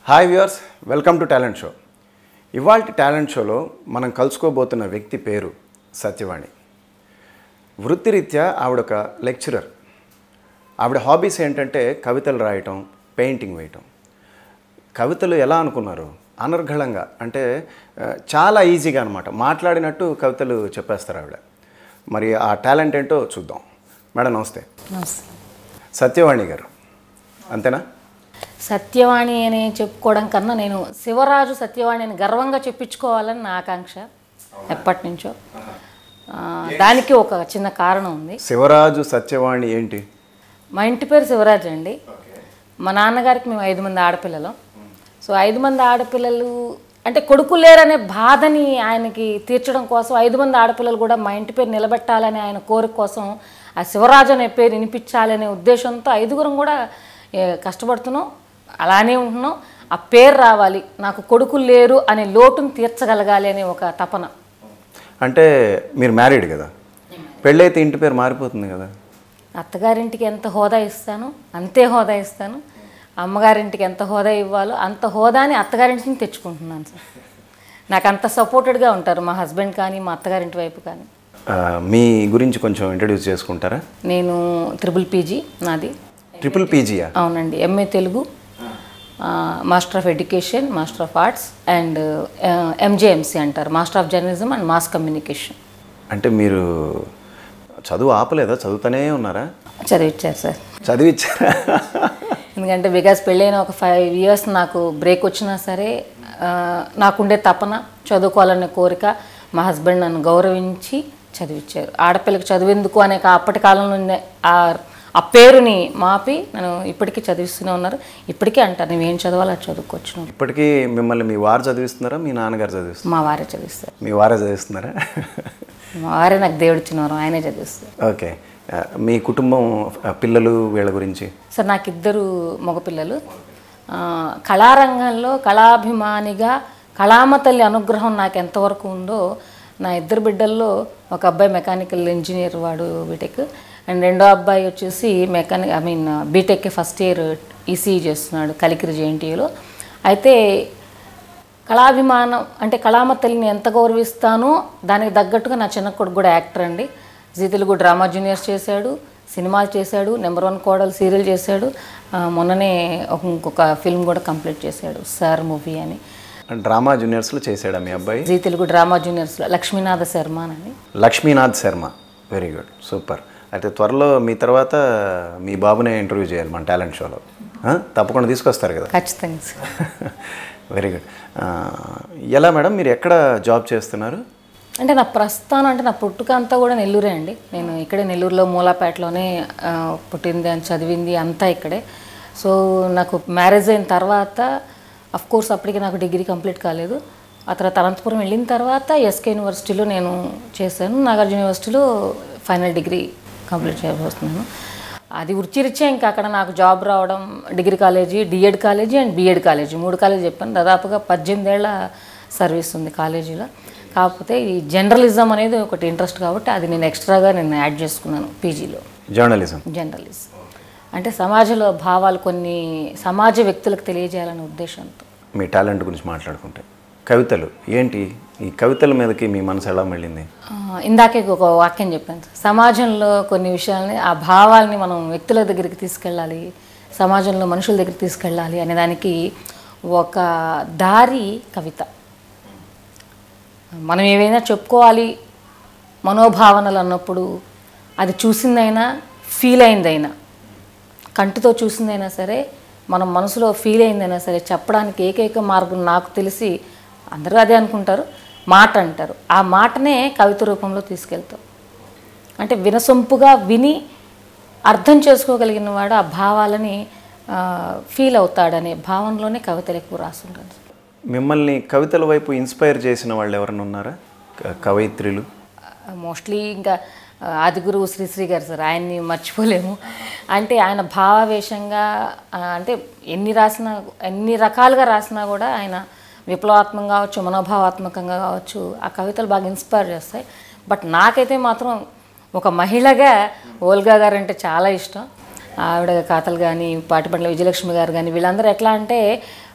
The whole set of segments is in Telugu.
Hi viewers welcome to talent show ఇవాళ టాలెంట్ షోలో మనం కలుసుకోబోతున్న వ్యక్తి పేరు సత్యవాణి వృత్తిరీత్యా ఆవిడ ఒక లెక్చరర్ ఆవిడ హాబీస్ ఏంటంటే కవితలు రాయటం పెయింటింగ్ వేయటం కవితలు ఎలా అనుకున్నారు అనర్ఘళంగా అంటే ఆ, చాలా ఈజీగా అనమాట మాట్లాడినట్టు కవితలు చెప్పేస్తారు ఆవిడ మరి ఆ టాలెంట్ ఏంటో చూద్దాం మేడం నమస్తే నమస్తే సత్యవాణి గారు అంతేనా సత్యవాణి అని చెప్పుకోవడం కన్నా నేను శివరాజు సత్యవాణి అని గర్వంగా చెప్పించుకోవాలని నా ఆకాంక్ష ఎప్పటి నుంచో ఆ, దానికి ఒక చిన్న కారణం ఉంది శివరాజు సత్యవాణి ఏంటి మా ఇంటి పేరు శివరాజు అండి మా నాన్నగారికి మేము ఐదు మంది ఆడపిల్లలు సో ఐదు మంది ఆడపిల్లలు అంటే కొడుకు లేరనే బాధని ఆయనకి తీర్చడం కోసం ఐదు మంది ఆడపిల్లలు కూడా మా ఇంటి పేరు నిలబెట్టాలని ఆయన కోరిక కోసం ఆ శివరాజు అనే పేరు వినిపించాలనే ఉద్దేశంతో ఐదుగురం కూడా ఏ, కష్టపడుతున్నాం అలానే ఉంటున్నాం ఆ పేరు రావాలి నాకు కొడుకులు లేరు అనే లోటును తీర్చగలగాలి అనే ఒక తపన అంటే మీరు మ్యారీడ్ కదా పెళ్ళైతే ఇంటి పేరు మారిపోతుంది కదా అత్తగారింటికి ఎంత హోదా ఇస్తానో అంతే హోదా ఇస్తాను అమ్మగారింటికి ఎంత హోదా ఇవ్వాలో అంత హోదాని అత్తగారింటి నుంచి తెచ్చుకుంటున్నాను సార్ నాకు అంత సపోర్టెడ్గా ఉంటారు మా హస్బెండ్ కానీ మా అత్తగారింటి వైపు కానీ ఆ, మీ గురించి కొంచెం ఇంట్రడ్యూస్ చేసుకుంటారా నేను త్రిబుల్ పీజీ నాది ట్రిపుల్ పీజీయా అవునండి ఎంఏ తెలుగు ఆ, master of education master of arts and MJMC అంటారు master of journalism and mass communication అంటే మీరు చదువు ఆపలేదా చదువుతూనే ఉన్నారా చదివించారు సార్ చదివిచ్చారా ఎందుకంటే బికాస్ పెళ్ళైన ఒక ఫైవ్ ఇయర్స్ నాకు బ్రేక్ వచ్చినా సరే ఆ, నాకుండే తపన చదువుకోవాలనే కోరిక మా హస్బెండ్ నన్ను గౌరవించి చదివించారు ఆడపిల్లకి చదివేందుకు అనే కా- అప్పటి కాలంలో ఉండే ఆ ఆ పేరుని మాపి నన్ను ఇప్పటికీ చదివిస్తూనే ఉన్నారు ఇప్పటికీ అంటారు నువ్వేం చదవాలో అది చదువుకోవచ్చు నువ్వు. ఇప్పటికీ మిమ్మల్ని మీ వారు చదివిస్తున్నారా మీ నాన్నగారు చదివిస్తున్నారా మా వారే చదివిస్తారు మీ వారే చదివిస్తున్నారా మా వారే నాకు దేవుడు ఇచ్చినారు ఆయనే చదివిస్తారు ఓకే ఆ, మీ కుటుంబం ఆ, పిల్లలు వీళ్ళ గురించి సార్ నాకు ఇద్దరు మగపిల్లలు ఆ, కళారంగంలో కళాభిమానిగా కళామ తల్లి అనుగ్రహం నాకు ఎంతవరకు ఉందో నా ఇద్దరు బిడ్డల్లో ఒక అబ్బాయి మెకానికల్ ఇంజనీర్ వాడు బీటెక్ అండ్ రెండో అబ్బాయి వచ్చేసి mechanic I mean BTech first year ECE చేస్తున్నాడు కలికిరి జేఎన్టీయూలో అయితే కళాభిమానం అంటే కళామ తల్లిని ఎంత గౌరవిస్తానో దానికి తగ్గట్టుగా నా చిన్న కొడుకు కూడా యాక్టర్ అండి జీ తెలుగు డ్రామా జూనియర్స్ చేశాడు సినిమాలు చేశాడు నెంబర్ వన్ కోడలు సీరియల్ చేశాడు ఆ, మొన్ననే ఒక- ఇంకొక ఫిల్మ్ కూడా కంప్లీట్ చేశాడు సార్ మూవీ అని డ్రామా జూనియర్స్లో చేశాడా మీ అబ్బాయి జీ తెలుగు డ్రామా జూనియర్స్లో లక్ష్మీనాథ శర్మ అని Lakshminath Sharma very good super అయితే త్వరలో మీ తర్వాత మీ బాబునే ఇంటర్వ్యూ చేయాలి మన టాలెంట్ షోలో ఆ? తప్పకుండా తీసుకొస్తారు కదా ఖచ్చితంగా సార్ వెరీ గుడ్ ఎలా మేడం మీరు ఎక్కడ జాబ్ చేస్తున్నారు అంటే నా ప్రస్థానం అంటే నా పుట్టుక అంతా కూడా నెల్లూరే అండి నేను ఇక్కడే నెల్లూరులో మూలాపేటలోనే ఆ, పుట్టింది అని చదివింది అంతా ఇక్కడే సో నాకు మ్యారేజ్ అయిన తర్వాత అఫ్ కోర్స్ అప్పటికి నాకు డిగ్రీ కంప్లీట్ కాలేదు ఆ తర్వాత అనంతపురం వెళ్ళిన తర్వాత ఎస్కే యూనివర్సిటీలో నేను చేశాను నాగార్జున యూనివర్సిటీలో ఫైనల్ డిగ్రీ కంప్లీట్ చేయబోతున్నాను అది వృత్తిరీత్యా ఇంకా అక్కడ నాకు జాబ్ రావడం degree college DEd college and BEd college మూడు కాలేజీ చెప్పాను దాదాపుగా పద్దెనిమిదేళ్ల సర్వీస్ ఉంది కాలేజీలో కాకపోతే ఈ జర్నలిజం అనేది ఒకటి ఇంట్రెస్ట్ కాబట్టి అది నేను ఎక్స్ట్రాగా నేను యాడ్ చేసుకున్నాను పీజీలో జర్నలిజం జర్నలిజం అంటే సమాజంలో భావాలు కొన్ని సమాజ వ్యక్తులకు తెలియజేయాలనే ఉద్దేశంతో మీ టాలెంట్ గురించి మాట్లాడుకుంటే కవితలు ఏంటి ఈ కవితల మీదకి మీ మనసు ఎలా వెళ్ళింది ఆ, ఇందాకే ఒక వాక్యం చెప్పాను సార్. సమాజంలో కొన్ని విషయాల్ని ఆ భావాల్ని మనం వ్యక్తుల దగ్గరికి తీసుకెళ్ళాలి సమాజంలో మనుషుల దగ్గరికి తీసుకెళ్ళాలి అనే దానికి ఒక దారి కవిత మనం ఏవైనా చెప్పుకోవాలి మనోభావనలు అన్నప్పుడు అది చూసిందైనా ఫీల్ అయిందైనా కంటితో చూసిందైనా సరే మనం మనసులో ఫీల్ అయిందైనా సరే చెప్పడానికి ఏకైక మార్గం నాకు తెలిసి అందరూ అదే అనుకుంటారు మాట అంటారు ఆ మాటనే కవిత రూపంలో తీసుకెళ్తాం అంటే వినసొంపుగా విని అర్థం చేసుకోగలిగిన వాడు ఆ భావాలని ఫీల్ అవుతాడనే భావనలోనే కవితలు ఎక్కువ రాస్తుంటాను మిమ్మల్ని కవితల వైపు ఇన్స్పైర్ చేసిన వాళ్ళు ఎవరైనా ఉన్నారా క- కవయిత్రులు మోస్ట్లీ ఇంకా ఆ, ఆదిగురువు శ్రీశ్రీ గారు సార్ ఆయన్ని మర్చిపోలేము అంటే ఆయన భావావేశంగా ఆ, అంటే ఎన్ని రాసినా ఎన్ని రకాలుగా రాసినా కూడా ఆయన విప్లవాత్మకంగా కావచ్చు మనోభావాత్మకంగా కావచ్చు ఆ కవితలు బాగా ఇన్స్పైర్ చేస్తాయి బట్ నాకైతే మాత్రం ఒక మహిళగా ఓల్గా గారు అంటే చాలా ఇష్టం ఆవిడ కథలు కానీ పాటిపండ్ల విజయలక్ష్మి గారు కానీ వీళ్ళందరూ ఎట్లా అంటే ఆ,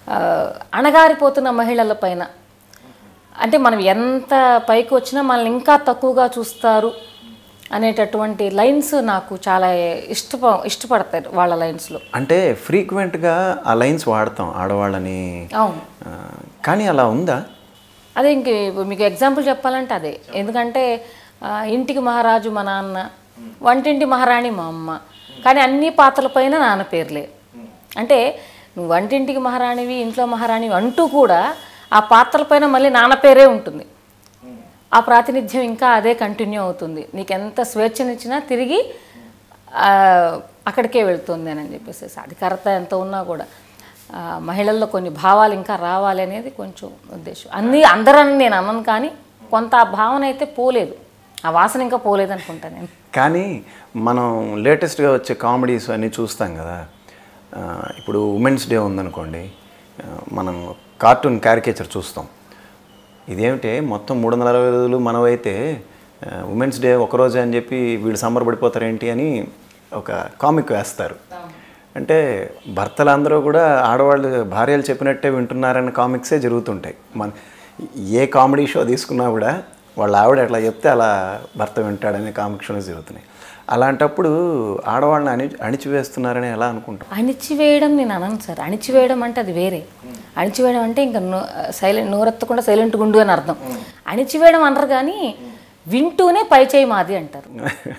ఆ, అణగారిపోతున్న మహిళల పైన అంటే మనం ఎంత పైకి వచ్చినా మనల్ని ఇంకా తక్కువగా చూస్తారు అనేటటువంటి లైన్స్ నాకు చాలా ఇష్టప ఇష్టపడతాయి వాళ్ళ లైన్స్లో అంటే ఫ్రీక్వెంట్గా ఆ లైన్స్ వాడతాం ఆడవాళ్ళని అవును ఆ, కానీ అలా ఉందా అదే ఇంక ఇప్పుడు మీకు ఎగ్జాంపుల్ చెప్పాలంటే అదే ఎందుకంటే ఆ, ఇంటికి మహారాజు మా నాన్న వంటింటి మహారాణి మా అమ్మ కానీ అన్ని పాత్రలపైన నాన్న పేర్లే అంటే నువ్వు వంటింటికి మహారాణివి ఇంట్లో మహారాణివి అంటూ కూడా ఆ పాత్రలపైన మళ్ళీ నాన్న పేరే ఉంటుంది ఆ ప్రాతినిధ్యం ఇంకా అదే కంటిన్యూ అవుతుంది నీకు ఎంత స్వేచ్ఛనిచ్చినా తిరిగి ఆ, అక్కడికే వెళ్తుంది అని చెప్పేసి అధికారత ఎంత ఉన్నా కూడా ఆ, మహిళల్లో కొన్ని భావాలు ఇంకా రావాలి అనేది కొంచెం ఉద్దేశం అన్నీ అందరని నేను అన్నాను కానీ కొంత ఆ భావన అయితే పోలేదు ఆ వాసన ఇంకా పోలేదు అనుకుంటా నేను కానీ మనం లేటెస్ట్గా వచ్చే కామెడీస్ అన్నీ చూస్తాం కదా ఆ, ఇప్పుడు ఉమెన్స్ డే ఉందనుకోండి ఆ, మనం కార్టూన్ క్యారికేచర్ చూస్తాం ఇదేమిటి మొత్తం మూడు వందల అరవై రోజులు మనమైతే ఉమెన్స్ డే ఒకరోజే అని చెప్పి వీళ్ళు సంబరపడిపోతారేంటి అని ఒక కామిక్ వేస్తారు అంటే భర్తలందరూ కూడా ఆడవాళ్ళు భార్యలు చెప్పినట్టే వింటున్నారన్న కామిక్సే జరుగుతుంటాయి మన ఏ కామెడీ షో తీసుకున్నా కూడా వాళ్ళ ఆవిడ ఎట్లా చెప్తే అలా భర్త వింటాడనే కామిక్ షోనే జరుగుతున్నాయి అలాంటప్పుడు ఆడవాళ్ళని అణి అణిచివేస్తున్నారని ఎలా అనుకుంటాం అణిచివేయడం నేను అనను సార్ అణిచివేయడం అంటే అది వేరే అణిచివేయడం అంటే ఇంకా సైలెంట్ నోరెత్తకుండా సైలెంట్ గుండు అని అర్థం అణిచివేయడం అనరు కానీ వింటూనే పై చేయి మాది అంటారు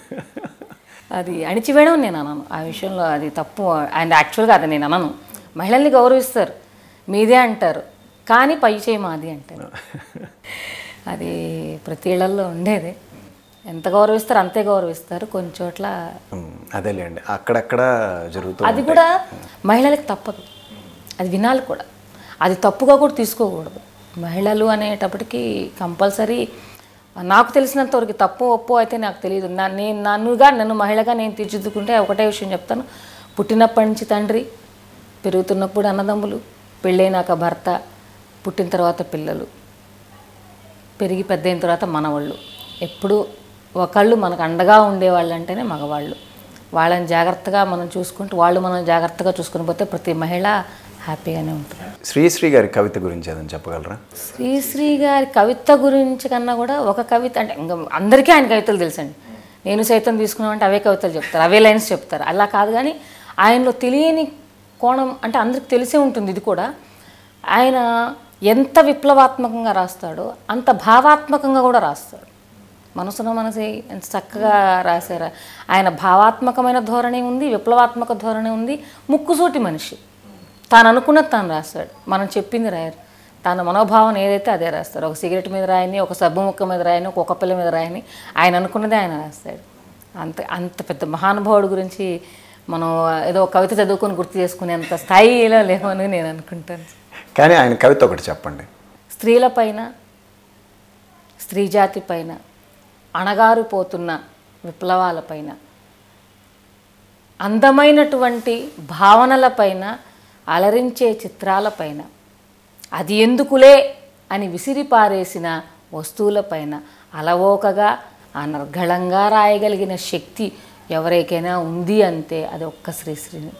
అది అణిచివేయడం నేను అనను ఆ విషయంలో అది తప్పు అండ్ యాక్చువల్గా అది నేను అనను మహిళల్ని గౌరవిస్తారు మీదే అంటారు కానీ పై చేయి మాది అంటారు అది ప్రతి ఇళ్లలో ఉండేదే ఎంత గౌరవిస్తారు అంతే గౌరవిస్తారు కొన్ని చోట్ల ఉమ్, అదేలేండి అక్కడక్కడ జరుగుతూ అది కూడా మహిళలకు తప్పదు అది వినాలి కూడా అది తప్పుగా కూడా తీసుకోకూడదు మహిళలు అనేటప్పటికీ కంపల్సరీ నాకు తెలిసినంత వరకు తప్పు ఒప్పు అయితే నాకు తెలియదు నా నేను నన్నుగా నన్ను మహిళగా నేను తీర్చిదిద్దుకుంటే ఒకటే విషయం చెప్తాను పుట్టినప్పటి నుంచి తండ్రి పెరుగుతున్నప్పుడు అన్నదమ్ములు పెళ్ళైనాక భర్త పుట్టిన తర్వాత పిల్లలు పెరిగి పెద్ద అయిన తర్వాత మనవాళ్ళు ఎప్పుడు ఒకళ్ళు మనకు అండగా ఉండేవాళ్ళు అంటేనే మగవాళ్ళు వాళ్ళని జాగ్రత్తగా మనం చూసుకుంటూ వాళ్ళు మనం జాగ్రత్తగా చూసుకుని పోతే ప్రతి మహిళ హ్యాపీగానే ఉంటుంది శ్రీశ్రీ గారి కవిత గురించి ఏదైనా చెప్పగలరా శ్రీశ్రీ గారి కవిత గురించి కన్నా కూడా ఒక కవిత అంటే ఇంకా అందరికీ ఆయన కవితలు తెలుసండి నేను సైతం తీసుకున్నామంటే అవే కవితలు చెప్తారు అవే లైన్స్ చెప్తారు అలా కాదు కానీ ఆయనలో తెలియని కోణం అంటే అందరికి తెలిసే ఉంటుంది ఇది కూడా ఆయన ఎంత విప్లవాత్మకంగా రాస్తాడో అంత భావాత్మకంగా కూడా రాస్తాడు మనసున మనసే ఎంత చక్కగా రాశారు ఆయన భావాత్మకమైన ధోరణి ఉంది విప్లవాత్మక ధోరణి ఉంది ముక్కుసూటి మనిషి తాను అనుకున్నది తాను రాస్తాడు మనం చెప్పింది రాయరు తన మనోభావం ఏదైతే అదే రాస్తారు ఒక సిగరెట్ మీద రాయని ఒక సబ్బు ముక్క మీద రాయని ఒక కుక్కపిల్ల మీద రాయని ఆయన అనుకున్నదే ఆయన రాస్తాడు అంత అంత పెద్ద మహానుభావుడు గురించి మనం ఏదో ఒక కవిత చదువుకొని గుర్తు చేసుకునేంత స్థాయిలో లేవని నేను అనుకుంటాను కానీ ఆయన కవిత ఒకటి చెప్పండి స్త్రీలపైన స్త్రీ జాతి పైన అణగారిపోతున్న విప్లవాలపైన అందమైనటువంటి భావనలపైన అలరించే చిత్రాలపైన అది ఎందుకులే అని విసిరిపారేసిన వస్తువులపైన అలవోకగా అనర్గళంగా రాయగలిగిన శక్తి ఎవరికైనా ఉంది అంతే అది ఒక్క శ్రీశ్రీని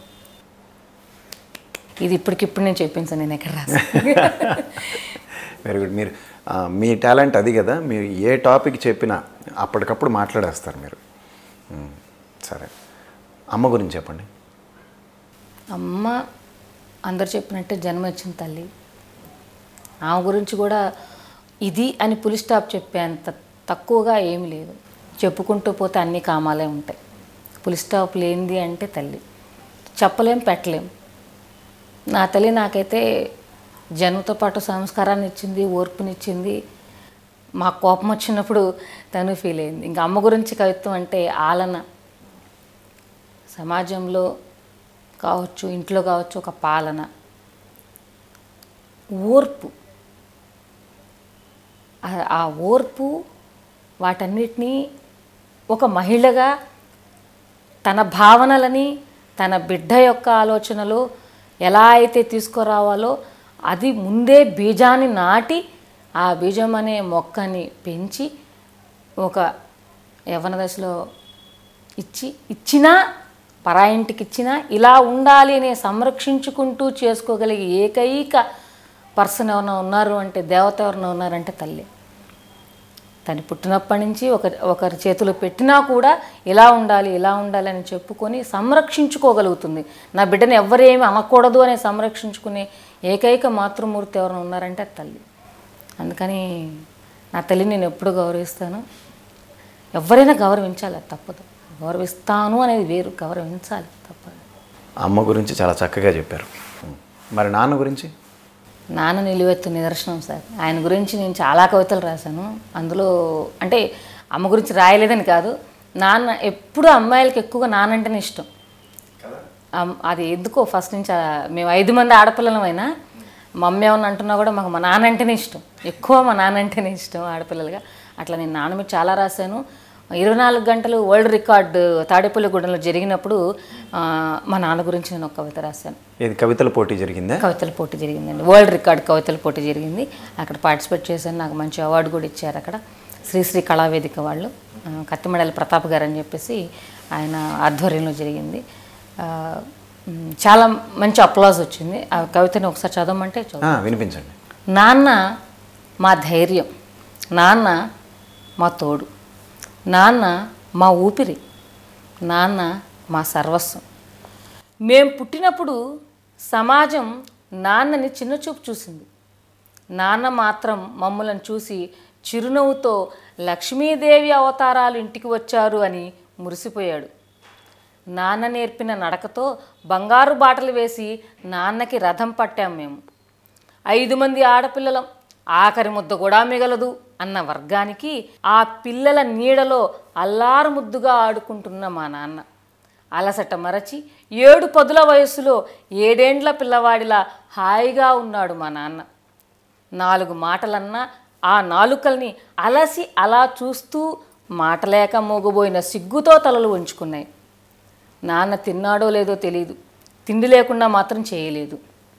ఇది ఇప్పటికిప్పుడు నేను చెప్పించాను నేను ఎక్కడ రాసాను వెరీ గుడ్ మీరు ఆ, మీ టాలెంట్ అది కదా మీరు ఏ టాపిక్ చెప్పినా అప్పటికప్పుడు మాట్లాడేస్తారు మీరు ఉమ్, సరే అమ్మ గురించి చెప్పండి అమ్మ అందరు చెప్పినట్టే జన్మ ఇచ్చిన తల్లి ఆమె గురించి కూడా ఇది అని పులి స్టాప్ చెప్పేంత తక్కువగా ఏమీ లేదు చెప్పుకుంటూ పోతే అన్ని కామాలే ఉంటాయి పులి స్టాప్ లేనిది అంటే తల్లి చెప్పలేం పెట్టలేం నా తల్లి నాకైతే జన్మతో పాటు సంస్కారాన్ని ఇచ్చింది ఓర్పునిచ్చింది మా కోపం వచ్చినప్పుడు తను ఫీల్ అయింది ఇంకా అమ్మ గురించి కవిత్వం అంటే ఆలన సమాజంలో కావచ్చు ఇంట్లో కావచ్చు ఒక పాలన ఓర్పు ఆ- ఆ ఓర్పు వాటన్నిటినీ ఒక మహిళగా తన భావనలని తన బిడ్డ యొక్క ఆలోచనలు ఎలా అయితే తీసుకురావాలో అది ముందే బీజాన్ని నాటి ఆ బీజం అనే మొక్కని పెంచి ఒక యవ్వన దశలో ఇచ్చి ఇచ్చినా పరాయింటికి ఇచ్చినా ఇలా ఉండాలి అనే సంరక్షించుకుంటూ చేసుకోగలిగే ఏకైక పర్సన్ ఎవరైనా ఉన్నారు అంటే దేవత ఎవరైనా ఉన్నారంటే తల్లి తను పుట్టినప్పటి నుంచి ఒక ఒకరి చేతిలో పెట్టినా కూడా ఇలా ఉండాలి ఇలా ఉండాలి అని చెప్పుకొని సంరక్షించుకోగలుగుతుంది నా బిడ్డను ఎవరేమి అనకూడదు అని సంరక్షించుకునే ఏకైక మాతృమూర్తి ఎవరైనా ఉన్నారంటే అది తల్లి అందుకని నా తల్లిని నేను ఎప్పుడు గౌరవిస్తాను ఎవరైనా గౌరవించాలి అది తప్పదు గౌరవిస్తాను అనేది వేరు గౌరవించాలి తప్పదు అమ్మ గురించి చాలా చక్కగా చెప్పారు మరి నాన్న గురించి నాన్న నిలువెత్తు నిదర్శనం సార్ ఆయన గురించి నేను చాలా కవితలు రాశాను అందులో అంటే అమ్మ గురించి రాయలేదని కాదు నాన్న ఎప్పుడు అమ్మాయిలకి ఎక్కువగా నాన్నంటేనే ఇష్టం అమ్- అది ఎందుకో ఫస్ట్ నుంచి ఆ- మేము ఐదు మంది ఆడపిల్లలమైనా మా అమ్మ ఏమన్నా అంటున్నా కూడా మాకు మా నాన్న అంటేనే ఇష్టం ఎక్కువ మా నాన్న అంటేనే ఇష్టం ఆడపిల్లలుగా అట్లా నేను నాన్న మీద చాలా రాశాను ఇరవై నాలుగు గంటలు వరల్డ్ రికార్డు తాడేపల్లిగూడెంలో జరిగినప్పుడు ఆ, మా నాన్న గురించి నేను ఒక కవిత రాశాను ఇది కవితల పోటీ జరిగిందా కవితల పోటీ జరిగిందండి వరల్డ్ రికార్డ్ కవితల పోటీ జరిగింది అక్కడ పార్టిసిపేట్ చేశాను నాకు మంచి అవార్డు కూడా ఇచ్చారు అక్కడ శ్రీశ్రీ కళావేదిక వాళ్ళు ఆ, కత్తిమడల ప్రతాప్ గారు అని చెప్పేసి ఆయన ఆధ్వర్యంలో జరిగింది ఆ, మ్, చాలా మంచి అప్లాజ్ వచ్చింది ఆ కవితని ఒకసారి చదవమంటే చదువు ఆ, వినిపించండి నాన్న మా ధైర్యం నాన్న మా తోడు నాన్న మా ఊపిరి నాన్న మా సర్వస్వం మేం పుట్టినప్పుడు సమాజం నాన్నని చిన్నచూపు చూసింది నాన్న మాత్రం మమ్మలను చూసి చిరునవ్వుతో లక్ష్మీదేవి అవతారాలు ఇంటికి వచ్చారు అని మురిసిపోయాడు నాన్న నేర్పిన నడకతో బంగారు బాటలు వేసి నాన్నకి రథం పట్టాం మేము ఐదు మంది ఆడపిల్లలం ఆఖరి ముద్ద కూడా మిగలదు అన్న వర్గానికి ఆ పిల్లల నీడలో అల్లారు ముద్దుగా ఆడుకుంటున్న మా నాన్న అలసట మరచి ఏడు పదుల వయస్సులో ఏడేండ్ల పిల్లవాడిలా హాయిగా ఉన్నాడు మా నాన్న నాలుగు మాటలన్నా ఆ నాలుకల్ని అలసి అలా చూస్తూ మాటలేక మోగబోయిన సిగ్గుతో తలలు ఉంచుకున్నాయి నాన్న తిన్నాడో లేదో తెలియదు తిండి లేకుండా మాత్రం చేయలేదు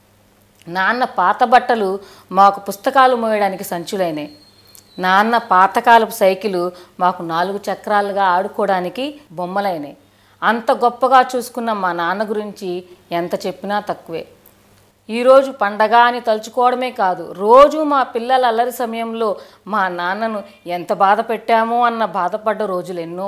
నాన్న పాత బట్టలు మాకు పుస్తకాలు మోయడానికి సంచులైనాయి నాన్న పాతకాలపు సైకిలు మాకు నాలుగు చక్రాలుగా ఆడుకోవడానికి బొమ్మలైనాయి అంత గొప్పగా చూసుకున్న మా నాన్న గురించి ఎంత చెప్పినా తక్కువే ఈరోజు పండగ అని తలుచుకోవడమే కాదు రోజు మా పిల్లల అల్లరి సమయంలో మా నాన్నను ఎంత బాధ పెట్టామో అన్న బాధపడ్డ రోజులు ఎన్నో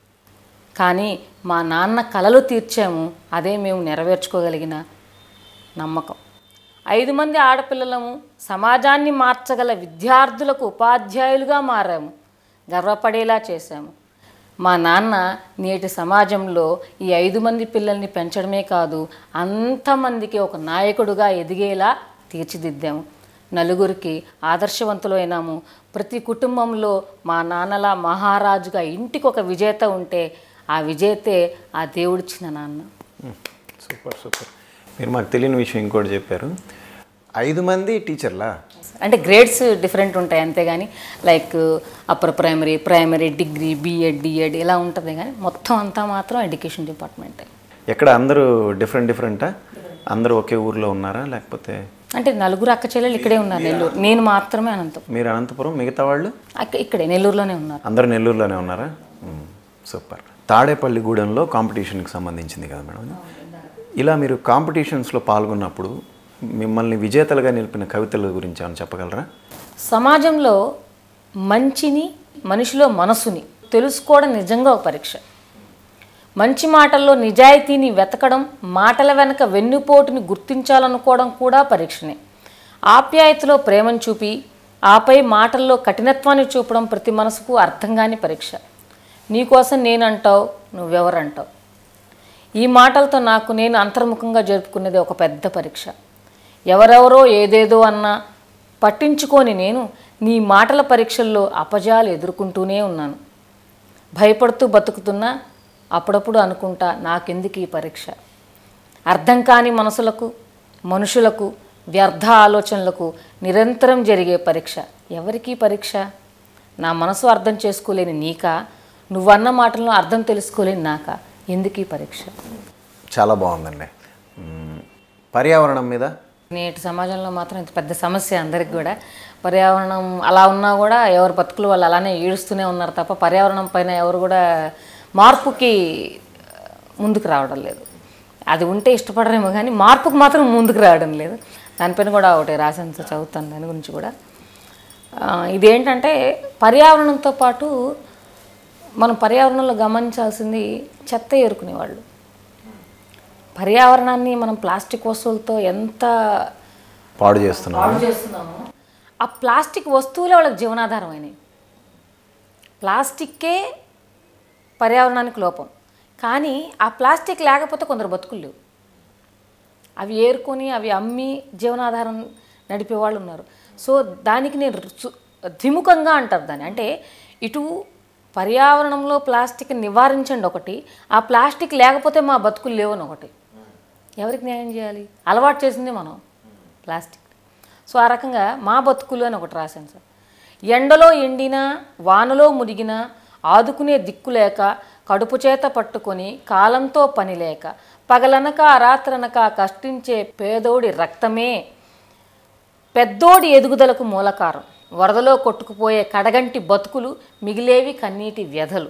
కానీ మా నాన్న కలలు తీర్చాము అదే మేము నెరవేర్చుకోగలిగిన నమ్మకం ఐదు మంది ఆడపిల్లలము సమాజాన్ని మార్చగల విద్యార్థులకు ఉపాధ్యాయులుగా మారాము గర్వపడేలా చేశాము మా నాన్న నేటి సమాజంలో ఈ ఐదు మంది పిల్లల్ని పెంచడమే కాదు అంతమందికి ఒక నాయకుడుగా ఎదిగేలా తీర్చిదిద్దాము నలుగురికి ఆదర్శవంతులైనాము ప్రతి కుటుంబంలో మా నాన్నలా మహారాజుగా ఇంటికి ఒక విజేత ఉంటే ఆ విజేతే ఆ దేవుడిచ్చిన నాన్న సూపర్ సూపర్ మీరు మాకు తెలియని విషయం ఇంకోటి చెప్పారు ఐదు మంది టీచర్లా అంటే గ్రేడ్స్ డిఫరెంట్ ఉంటాయి అంతేగాని like upper primary primary degree BEd DEd ఇలా ఉంటుంది కానీ మొత్తం అంతా మాత్రం ఎడ్యుకేషన్ డిపార్ట్మెంటే ఎక్కడ అందరూ డిఫరెంట్ డిఫరెంటా అందరూ ఒకే ఊర్లో ఉన్నారా లేకపోతే అంటే నలుగురు అక్క చెల్లెలు ఇక్కడే ఉన్నారు నెల్లూరు నేను మాత్రమే అనంతం మీరు అనంతపురం మిగతా వాళ్ళు అక్క ఇక్కడే నెల్లూరులోనే ఉన్నారు అందరూ నెల్లూరులోనే ఉన్నారా మ్మ్. సూపర్ తాడేపల్లిగూడెంలో కాంపిటీషన్కి సంబంధించింది కదా మేడం ఇది? ఇలా మీరు కాంపిటీషన్స్లో పాల్గొన్నప్పుడు మిమ్మల్ని విజేతలుగా నిలిపిన కవితల గురించి ఏమైనా చెప్పగలరా సమాజంలో మంచిని మనిషిలో మనసుని తెలుసుకోవడం నిజంగా ఒక పరీక్ష మంచి మాటల్లో నిజాయితీని వెతకడం మాటల వెనక వెన్నుపోటుని గుర్తించాలనుకోవడం కూడా పరీక్షనే ఆప్యాయతలో ప్రేమను చూపి ఆపై మాటల్లో కఠినత్వాన్ని చూపడం ప్రతి మనసుకు అర్థం కాని పరీక్ష నీకోసం నేనంటావు నువ్వెవరంటావు ఈ మాటలతో నాకు నేను అంతర్ముఖంగా జరుపుకునేది ఒక పెద్ద పరీక్ష ఎవరెవరో ఏదేదో అన్నా పట్టించుకొని నేను నీ మాటల పరీక్షల్లో అపజాలు ఎదుర్కొంటూనే ఉన్నాను భయపడుతూ బతుకుతున్నా అప్పుడప్పుడు అనుకుంటా నాకెందుకు ఈ పరీక్ష అర్థం కాని మనసులకు మనుషులకు వ్యర్థ ఆలోచనలకు నిరంతరం జరిగే పరీక్ష ఎవరికీ పరీక్ష నా మనసు అర్థం చేసుకోలేని నీకా నువ్వన్న మాటలను అర్థం తెలుసుకోలేని నాకా ఎందుకు ఈ పరీక్ష చాలా బాగుందండి మ్మ్. పర్యావరణం మీద నేటి సమాజంలో మాత్రం ఇంత పెద్ద సమస్య అందరికి కూడా పర్యావరణం అలా ఉన్నా కూడా ఎవరు బతుకులు వాళ్ళు అలానే ఏడుస్తూనే ఉన్నారు తప్ప పర్యావరణం పైన ఎవరు కూడా మార్పుకి ముందుకు రావడం లేదు అది ఉంటే ఇష్టపడరేమో కానీ మార్పుకు మాత్రం ముందుకు రావడం లేదు దానిపైన కూడా ఒకటి రాశాను సార్ చదువుతాను దాని గురించి కూడా ఆ, ఇదేంటంటే పర్యావరణంతో పాటు మనం పర్యావరణంలో గమనించాల్సింది చెత్త ఏరుకునేవాళ్ళు పర్యావరణాన్ని మనం ప్లాస్టిక్ వస్తువులతో ఎంత పాడు చేస్తున్నాం పాడు చేస్తున్నాము ఆ ప్లాస్టిక్ వస్తువులే వాళ్ళకి జీవనాధారం అయినాయి ప్లాస్టిక్కే పర్యావరణానికి లోపం కానీ ఆ ప్లాస్టిక్ లేకపోతే కొందరు బతుకులు లేవు అవి ఏరుకొని అవి అమ్మి జీవనాధారం నడిపే వాళ్ళు ఉన్నారు సో దానికి నేను రుచు- ద్విముఖంగా అంటారు దాన్ని అంటే ఇటు పర్యావరణంలో ప్లాస్టిక్ నివారించండి ఒకటి ఆ ప్లాస్టిక్ లేకపోతే మా బతుకులు లేవని ఒకటి ఎవరికి న్యాయం చేయాలి అలవాటు చేసింది మనం ప్లాస్టిక్ సో ఆ రకంగా మా బతుకులు అని ఒకటి రాశాను సార్ ఎండలో ఎండినా వానలో మునిగినా ఆదుకునే దిక్కు లేక కడుపు చేత పట్టుకొని కాలంతో పని లేక పగలనక రాత్రనక కష్టించే పేదోడి రక్తమే పెద్దోడి ఎదుగుదలకు మూలకారం వరదలో కొట్టుకుపోయే కడగంటి బతుకులు మిగిలేవి కన్నీటి వ్యధలు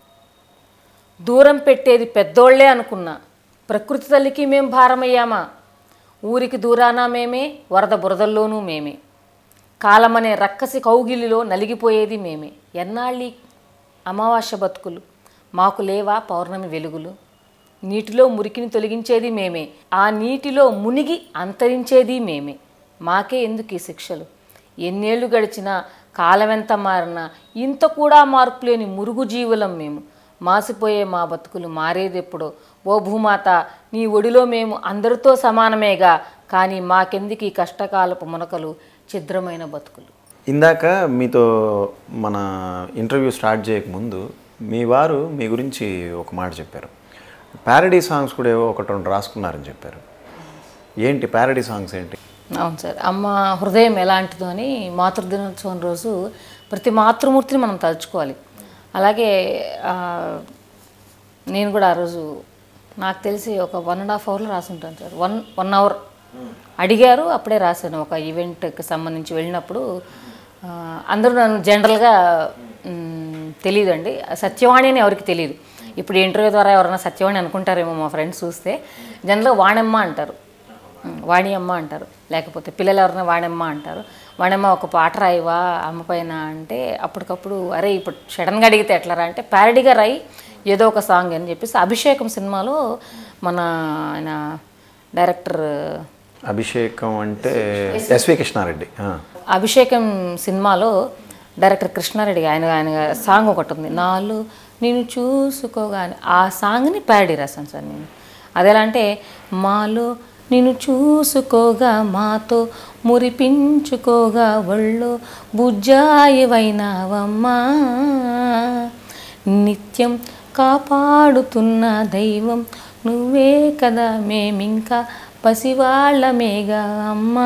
దూరం పెట్టేది పెద్దోళ్లే అనుకున్నా ప్రకృతి తల్లికి మేం భారమయ్యామా ఊరికి దూరానా మేమే వరద బురదల్లోనూ మేమే కాలమనే రక్కసి కౌగిలిలో నలిగిపోయేది మేమే ఎన్నాళ్ళి అమావాస్య బతుకులు మాకు లేవా పౌర్ణమి వెలుగులు నీటిలో మురికిని తొలగించేది మేమే ఆ నీటిలో మునిగి అంతరించేది మేమే మాకే ఎందుకు ఈ శిక్షలు ఎన్నేళ్ళు గడిచినా కాలమెంత మారినా ఇంత కూడా మార్పు లేని మురుగు జీవులం మేము మాసిపోయే మా బతుకులు మారేదెప్పుడో ఓ భూమాత నీ ఒడిలో మేము అందరితో సమానమేగా కానీ మాకెందుకు ఈ కష్టకాలపు మునకలు ఛిద్రమైన బతుకులు ఇందాక మీతో మన ఇంటర్వ్యూ స్టార్ట్ చేయకముందు మీ వారు మీ గురించి ఒక మాట చెప్పారు ప్యారడీ సాంగ్స్ కూడా ఏవో ఒకటి రెండు రాసుకున్నారని చెప్పారు ఏంటి ప్యారడీ సాంగ్స్ ఏంటి అవును సార్ అమ్మ హృదయం ఎలాంటిదో అని మాతృదినోత్సవం రోజు ప్రతి మాతృమూర్తిని మనం తలుచుకోవాలి అలాగే ఆ, నేను కూడా ఆ రోజు నాకు తెలిసి ఒక వన్ అండ్ హాఫ్ అవర్లో రాసుంటాను సార్ వన్ వన్ అవర్ అడిగారు అప్పుడే రాశాను ఒక ఈవెంట్కి సంబంధించి వెళ్ళినప్పుడు ఆ, అందరూ నన్ను జనరల్గా మ్, తెలియదండి సత్యవాణి అని ఎవరికి తెలియదు ఇప్పుడు ఇంటర్వ్యూ ద్వారా ఎవరైనా సత్యవాణి అనుకుంటారేమో మా ఫ్రెండ్స్ చూస్తే జనరల్గా వాణమ్మ అంటారు ఉమ్, వాణి అమ్మ అంటారు లేకపోతే పిల్లలు ఎవరైనా వాణమ్మ అంటారు వాణమ్మ ఒక పాట రాయివా అమ్మ పైన అంటే అప్పటికప్పుడు అరే ఇప్పుడు సడన్గా అడిగితే ఎట్లరా అంటే ప్యారడీగా రాయి ఏదో ఒక సాంగ్ అని చెప్పేసి అభిషేకం సినిమాలో మన ఆయన డైరెక్టర్ అభిషేకం అంటే ఎస్వి కృష్ణారెడ్డి ఆ. అభిషేకం సినిమాలో డైరెక్టర్ కృష్ణారెడ్డి ఆయన ఆయన సాంగ్ ఒకటి ఉంది నాలో నేను చూసుకోగానే ఆ సాంగ్ని ప్యారడీ రాశాను సార్ నేను అదెలా అంటే మాలో నేను చూసుకోగా మాతో మురిపించుకోగా ఒళ్ళో బుజ్జాయివైనావమ్మా నిత్యం కాపాడుతున్న దైవం నువ్వే కదా మేమింకా పసివాళ్ళమేగా అమ్మా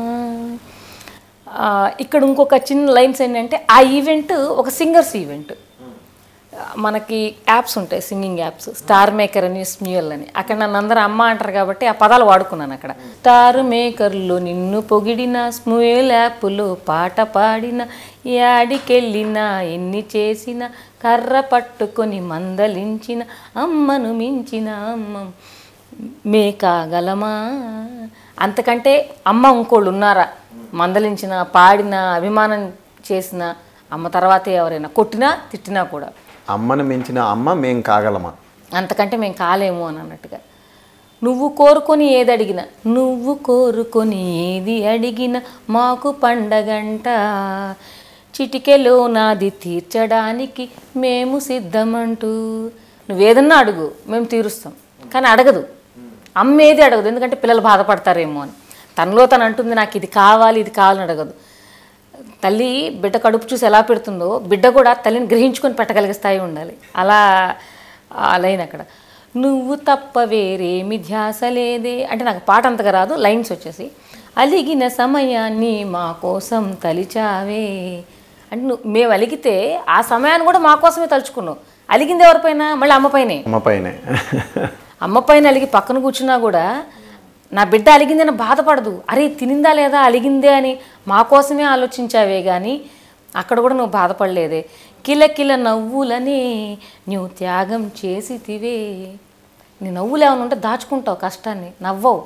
ఆ, ఇక్కడ ఇంకొక చిన్న లైన్స్ ఏంటంటే ఆ ఈవెంట్ ఒక సింగర్స్ ఈవెంట్ మనకి యాప్స్ ఉంటాయి సింగింగ్ యాప్స్ స్టార్ మేకర్ అని స్మ్యూయల్ అని అక్కడ నన్ను అందరూ అమ్మ అంటారు కాబట్టి ఆ పదాలు వాడుకున్నాను అక్కడ స్టార్ మేకర్లో నిన్ను పొగిడిన స్మ్యూయల్ యాప్లో పాట పాడిన యాడికెళ్ళిన ఎన్ని చేసిన కర్ర పట్టుకొని మందలించిన అమ్మను మించిన అమ్మ మే కాగలమా అంతకంటే అమ్మ ఇంకోళ్ళు ఉన్నారా మందలించిన పాడిన అభిమానం చేసిన అమ్మ తర్వాతే ఎవరైనా కొట్టినా తిట్టినా కూడా అమ్మను మించిన అమ్మ మేం కాగలమా అంతకంటే మేము కాలేము అని అన్నట్టుగా నువ్వు కోరుకొని ఏది అడిగినా నువ్వు కోరుకొని ఏది అడిగినా మాకు పండగంట చిటికెలో నాది తీర్చడానికి మేము సిద్ధమంటూ నువ్వేదన్నా అడుగు మేము తీరుస్తాం కానీ అడగదు అమ్మ ఏది అడగదు ఎందుకంటే పిల్లలు బాధపడతారేమో అని తనలో తను అంటుంది నాకు ఇది కావాలి ఇది కావాలని అడగదు తల్లి బిడ్డ కడుపు చూసి ఎలా పెడుతుందో బిడ్డ కూడా తల్లిని గ్రహించుకొని పెట్టగలిగే స్థాయి ఉండాలి అలా ఆ లైన్ అక్కడ నువ్వు తప్ప వేరేమి ధ్యాస లేదే అంటే నాకు పాట అంతగా రాదు లైన్స్ వచ్చేసి అలిగిన సమయాన్ని మా కోసం తలిచావే అంటే నువ్వు మేము అలిగితే ఆ సమయాన్ని కూడా మా కోసమే తలుచుకున్నావు అలిగింది ఎవరిపైన మళ్ళీ అమ్మపైనే అమ్మ పైనే అమ్మ పైన అలిగి పక్కన కూర్చున్నా కూడా నా బిడ్డ అలిగిందని బాధపడదు అరే తినిందా లేదా అలిగిందే అని మా కోసమే ఆలోచించావే కానీ అక్కడ కూడా నువ్వు బాధపడలేదే కిల కిల నవ్వులని నువ్వు త్యాగం చేసితివే నీ నవ్వులు ఏమైనా ఉంటే దాచుకుంటావు కష్టాన్ని నవ్వవు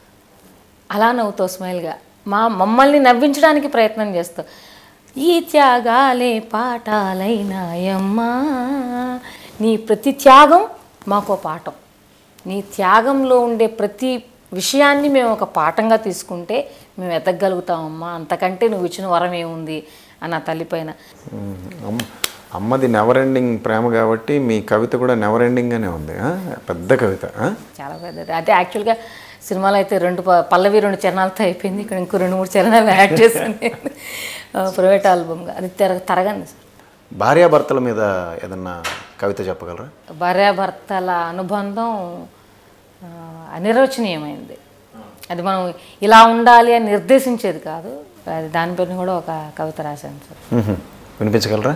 అలా నవ్వుతావు స్మైల్గా మా మమ్మల్ని నవ్వించడానికి ప్రయత్నం చేస్తావు ఈ త్యాగాలే పాఠాలైనాయమ్మా నీ ప్రతి త్యాగం మాకో పాఠం నీ త్యాగంలో ఉండే ప్రతి విషయాన్ని మేము ఒక పాఠంగా తీసుకుంటే మేము ఎదగలుగుతామమ్మా అంతకంటే నువ్వు ఇచ్చిన వరం ఏముంది అని నా తల్లి పైన మ్మ్. అమ్మ అమ్మది నెవర్ ఎండింగ్ ప్రేమ కాబట్టి మీ కవిత కూడా నెవర్ ఎండింగ్గానే ఉంది ఆ? పెద్ద కవిత ఆ? చాలా పెద్దది అంటే యాక్చువల్గా సినిమాలో అయితే రెండు ప- పల్లవి రెండు చరణాలతో అయిపోయింది ఇక్కడ ఇంకో రెండు మూడు చరణాలు యాడ్ చేశాను నేను ప్రైవేట్ ఆల్బమ్గా అది తెర తరగంది సార్ భార్యాభర్తల మీద ఏదన్నా కవిత చెప్పగలరా భార్యాభర్తల అనుబంధం ఆ, అనిర్వచనీయమైంది అది మనం ఇలా ఉండాలి అని నిర్దేశించేది కాదు అది దానిపైన కూడా ఒక కవిత రాశాను సార్ మ్మ్. వినిపించగలరా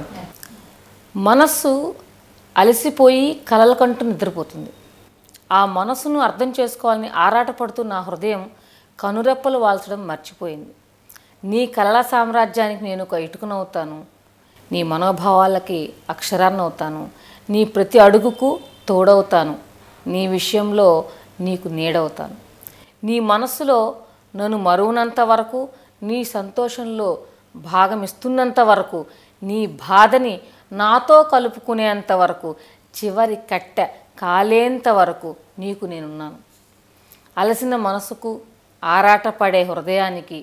మనస్సు అలసిపోయి కలల కంటూ నిద్రపోతుంది ఆ మనసును అర్థం చేసుకోవాలని ఆరాటపడుతూ నా హృదయం కనురెప్పలు వాల్చడం మర్చిపోయింది నీ కలల సామ్రాజ్యానికి నేను ఒక ఇటుకనవుతాను నీ మనోభావాలకి అక్షరాన్నవుతాను నీ ప్రతి అడుగుకు తోడవుతాను నీ విషయంలో నీకు నీడవుతాను నీ మనసులో నన్ను మరువునంత వరకు నీ సంతోషంలో భాగమిస్తున్నంత వరకు నీ బాధని నాతో కలుపుకునేంత వరకు చివరి కట్టె కాలేంత వరకు నీకు నేనున్నాను అలసిన మనసుకు ఆరాటపడే హృదయానికి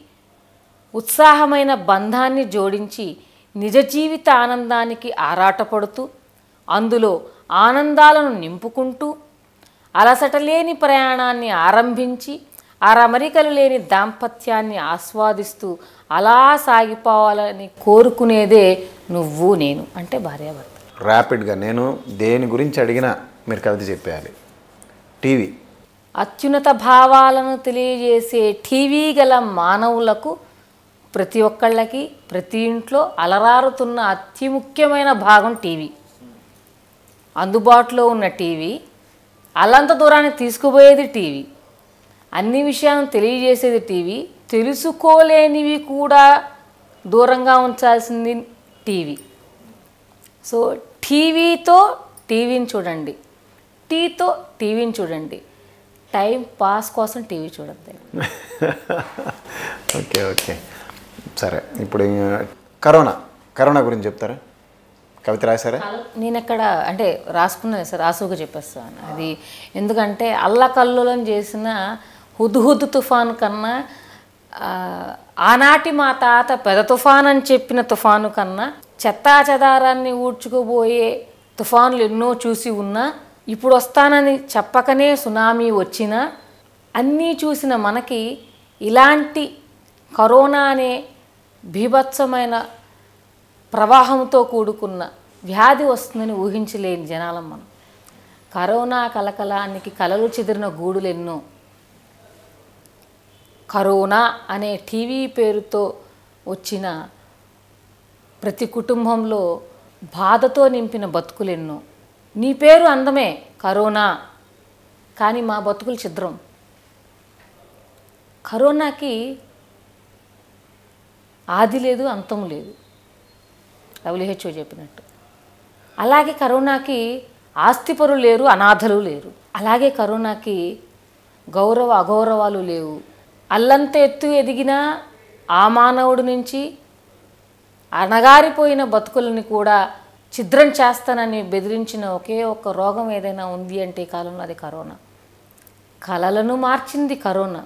ఉత్సాహమైన బంధాన్ని జోడించి నిజ జీవిత ఆనందానికి ఆరాటపడుతూ అందులో ఆనందాలను నింపుకుంటూ అలసట లేని ప్రయాణాన్ని ఆరంభించి అరమరికలు లేని దాంపత్యాన్ని ఆస్వాదిస్తూ అలా సాగిపోవాలని కోరుకునేదే నువ్వు నేను అంటే భార్యాభర్త ర్యాపిడ్గా నేను దేని గురించి అడిగినా మీరు కవిత చెప్పేయాలి టీవీ అత్యున్నత భావాలను తెలియజేసే టీవీ గల మానవులకు ప్రతి ఒక్కళ్ళకి ప్రతి ఇంట్లో అలరారుతున్న అతి ముఖ్యమైన భాగం టీవీ అందుబాటులో ఉన్న టీవీ అల్లంత దూరానికి తీసుకుపోయేది టీవీ అన్ని విషయాలను తెలియజేసేది టీవీ తెలుసుకోలేనివి కూడా దూరంగా ఉంచాల్సింది టీవీ సో టీవీతో టీవీని చూడండి టీతో టీవీని చూడండి టైం పాస్ కోసం టీవీ చూడండి ఓకే ఓకే సరే ఇప్పుడు ఇంకా కరోనా కరోనా గురించి చెప్తారా కవిత రాశారా నేను ఎక్కడ అంటే రాసుకున్నది సార్ రాసుగా చెప్పేస్తాను అది ఎందుకంటే అల్లకల్లోలం చేసిన హుద్హుద్ తుఫాను కన్నా ఆ, ఆనాటి మా తాత పెద తుఫాన్ అని చెప్పిన తుఫాను కన్నా చెత్తా చెదారాన్ని ఊడ్చుకుపోయే తుఫానులు ఎన్నో చూసి ఉన్నా ఇప్పుడు వస్తానని చెప్పకనే సునామీ వచ్చినా అన్నీ చూసిన మనకి ఇలాంటి కరోనా అనే బీభత్సమైన ప్రవాహంతో కూడుకున్న వ్యాధి వస్తుందని ఊహించలేని జనాలం మనం కరోనా కలకలానికి కలలు చెదిరిన గూడులు ఎన్నో కరోనా అనే టీవీ పేరుతో వచ్చిన ప్రతి కుటుంబంలో బాధతో నింపిన బతుకులెన్నో నీ పేరు అందమే కరోనా కానీ మా బతుకులు ఛిద్రం కరోనాకి ఆది లేదు అంతం లేదు డబ్ల్యూహెచ్ఓ చెప్పినట్టు అలాగే కరోనాకి ఆస్తిపరులు లేరు అనాథలు లేరు అలాగే కరోనాకి గౌరవ అగౌరవాలు లేవు అల్లంత ఎత్తు ఎదిగిన ఆ మానవుడి నుంచి అణగారిపోయిన బతుకులని కూడా ఛిద్రం చేస్తానని బెదిరించిన ఒకే ఒక్క రోగం ఏదైనా ఉంది అంటే ఈ కాలంలో అది కరోనా కళలను మార్చింది కరోనా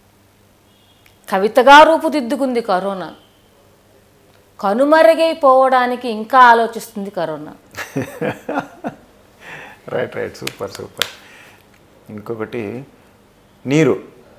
కవితగా రూపుదిద్దుకుంది కరోనా కనుమరుగైపోవడానికి ఇంకా ఆలోచిస్తుంది corona right right super super ఇంకొకటి నీరు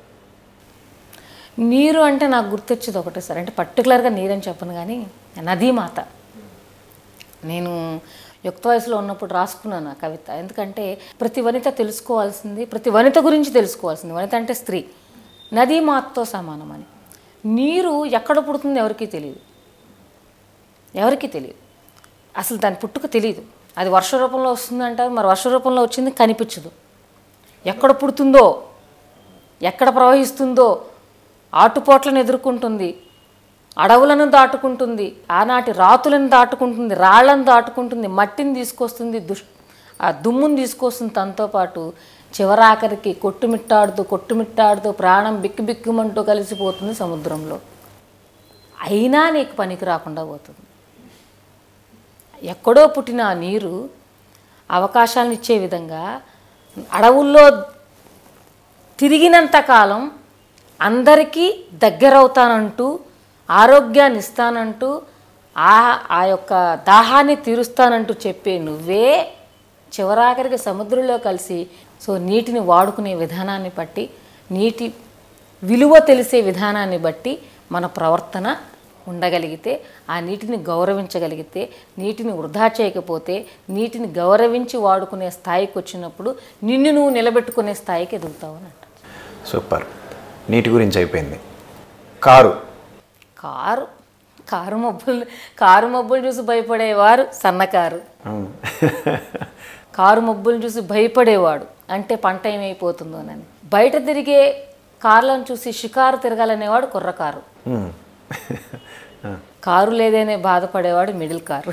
నీరు అంటే నాకు గుర్తొచ్చేది ఒకటే సార్ అంటే పర్టికులర్గా నీరని చెప్పను కానీ నదీమాత నేను యుక్త వయసులో ఉన్నప్పుడు రాసుకున్నాను ఆ కవిత ఎందుకంటే ప్రతి వనిత తెలుసుకోవాల్సింది ప్రతి వనిత గురించి తెలుసుకోవాల్సింది వనిత అంటే స్త్రీ నదీమాతతో సమానం అని నీరు ఎక్కడ పుడుతుందో ఎవరికీ తెలియదు ఎవరికీ తెలియదు అసలు దాని పుట్టుక తెలియదు అది వర్ష రూపంలో వస్తుందంటారు మరి వర్ష రూపంలో వచ్చింది కనిపించదు ఎక్కడ పుడుతుందో ఎక్కడ ప్రవహిస్తుందో ఆటుపోట్లను ఎదుర్కొంటుంది అడవులను దాటుకుంటుంది ఆనాటి రాతులను దాటుకుంటుంది రాళ్లను దాటుకుంటుంది మట్టిని తీసుకొస్తుంది దుష్ ఆ దుమ్ముని తీసుకొస్తుంది తనతో పాటు చివరాఖరికి కొట్టుమిట్టాడుతూ కొట్టుమిట్టాడుతూ ప్రాణం బిక్కు బిక్కుమంటూ కలిసిపోతుంది సముద్రంలో అయినా నీకు పనికి రాకుండా పోతుంది ఎక్కడో పుట్టిన ఆ నీరు అవకాశాలను ఇచ్చే విధంగా అడవుల్లో తిరిగినంత కాలం అందరికీ దగ్గరవుతానంటూ ఆరోగ్యాన్ని ఇస్తానంటూ ఆ ఆ యొక్క దాహాన్ని తీరుస్తానంటూ చెప్పే నువ్వే చివరాఖరికి సముద్రంలో కలిసి సో నీటిని వాడుకునే విధానాన్ని బట్టి నీటి విలువ తెలిసే విధానాన్ని బట్టి మన ప్రవర్తన ఉండగలిగితే ఆ నీటిని గౌరవించగలిగితే నీటిని వృధా చేయకపోతే నీటిని గౌరవించి వాడుకునే స్థాయికి వచ్చినప్పుడు నిన్ను నువ్వు నిలబెట్టుకునే స్థాయికి ఎదుగుతావు అని అంటారు సూపర్ నీటి గురించి అయిపోయింది కారు కారు కారు మబ్బులు కారు మబ్బులు చూసి భయపడేవారు సన్నకారు అవును. కారు మబ్బులను చూసి భయపడేవాడు అంటే పంట ఏమైపోతుందోనని బయట తిరిగే కార్లను చూసి షికారు తిరగాలనేవాడు కుర్రకారు మ్మ్. ఆ. కారు లేదనే బాధపడేవాడు మిడిల్ కారు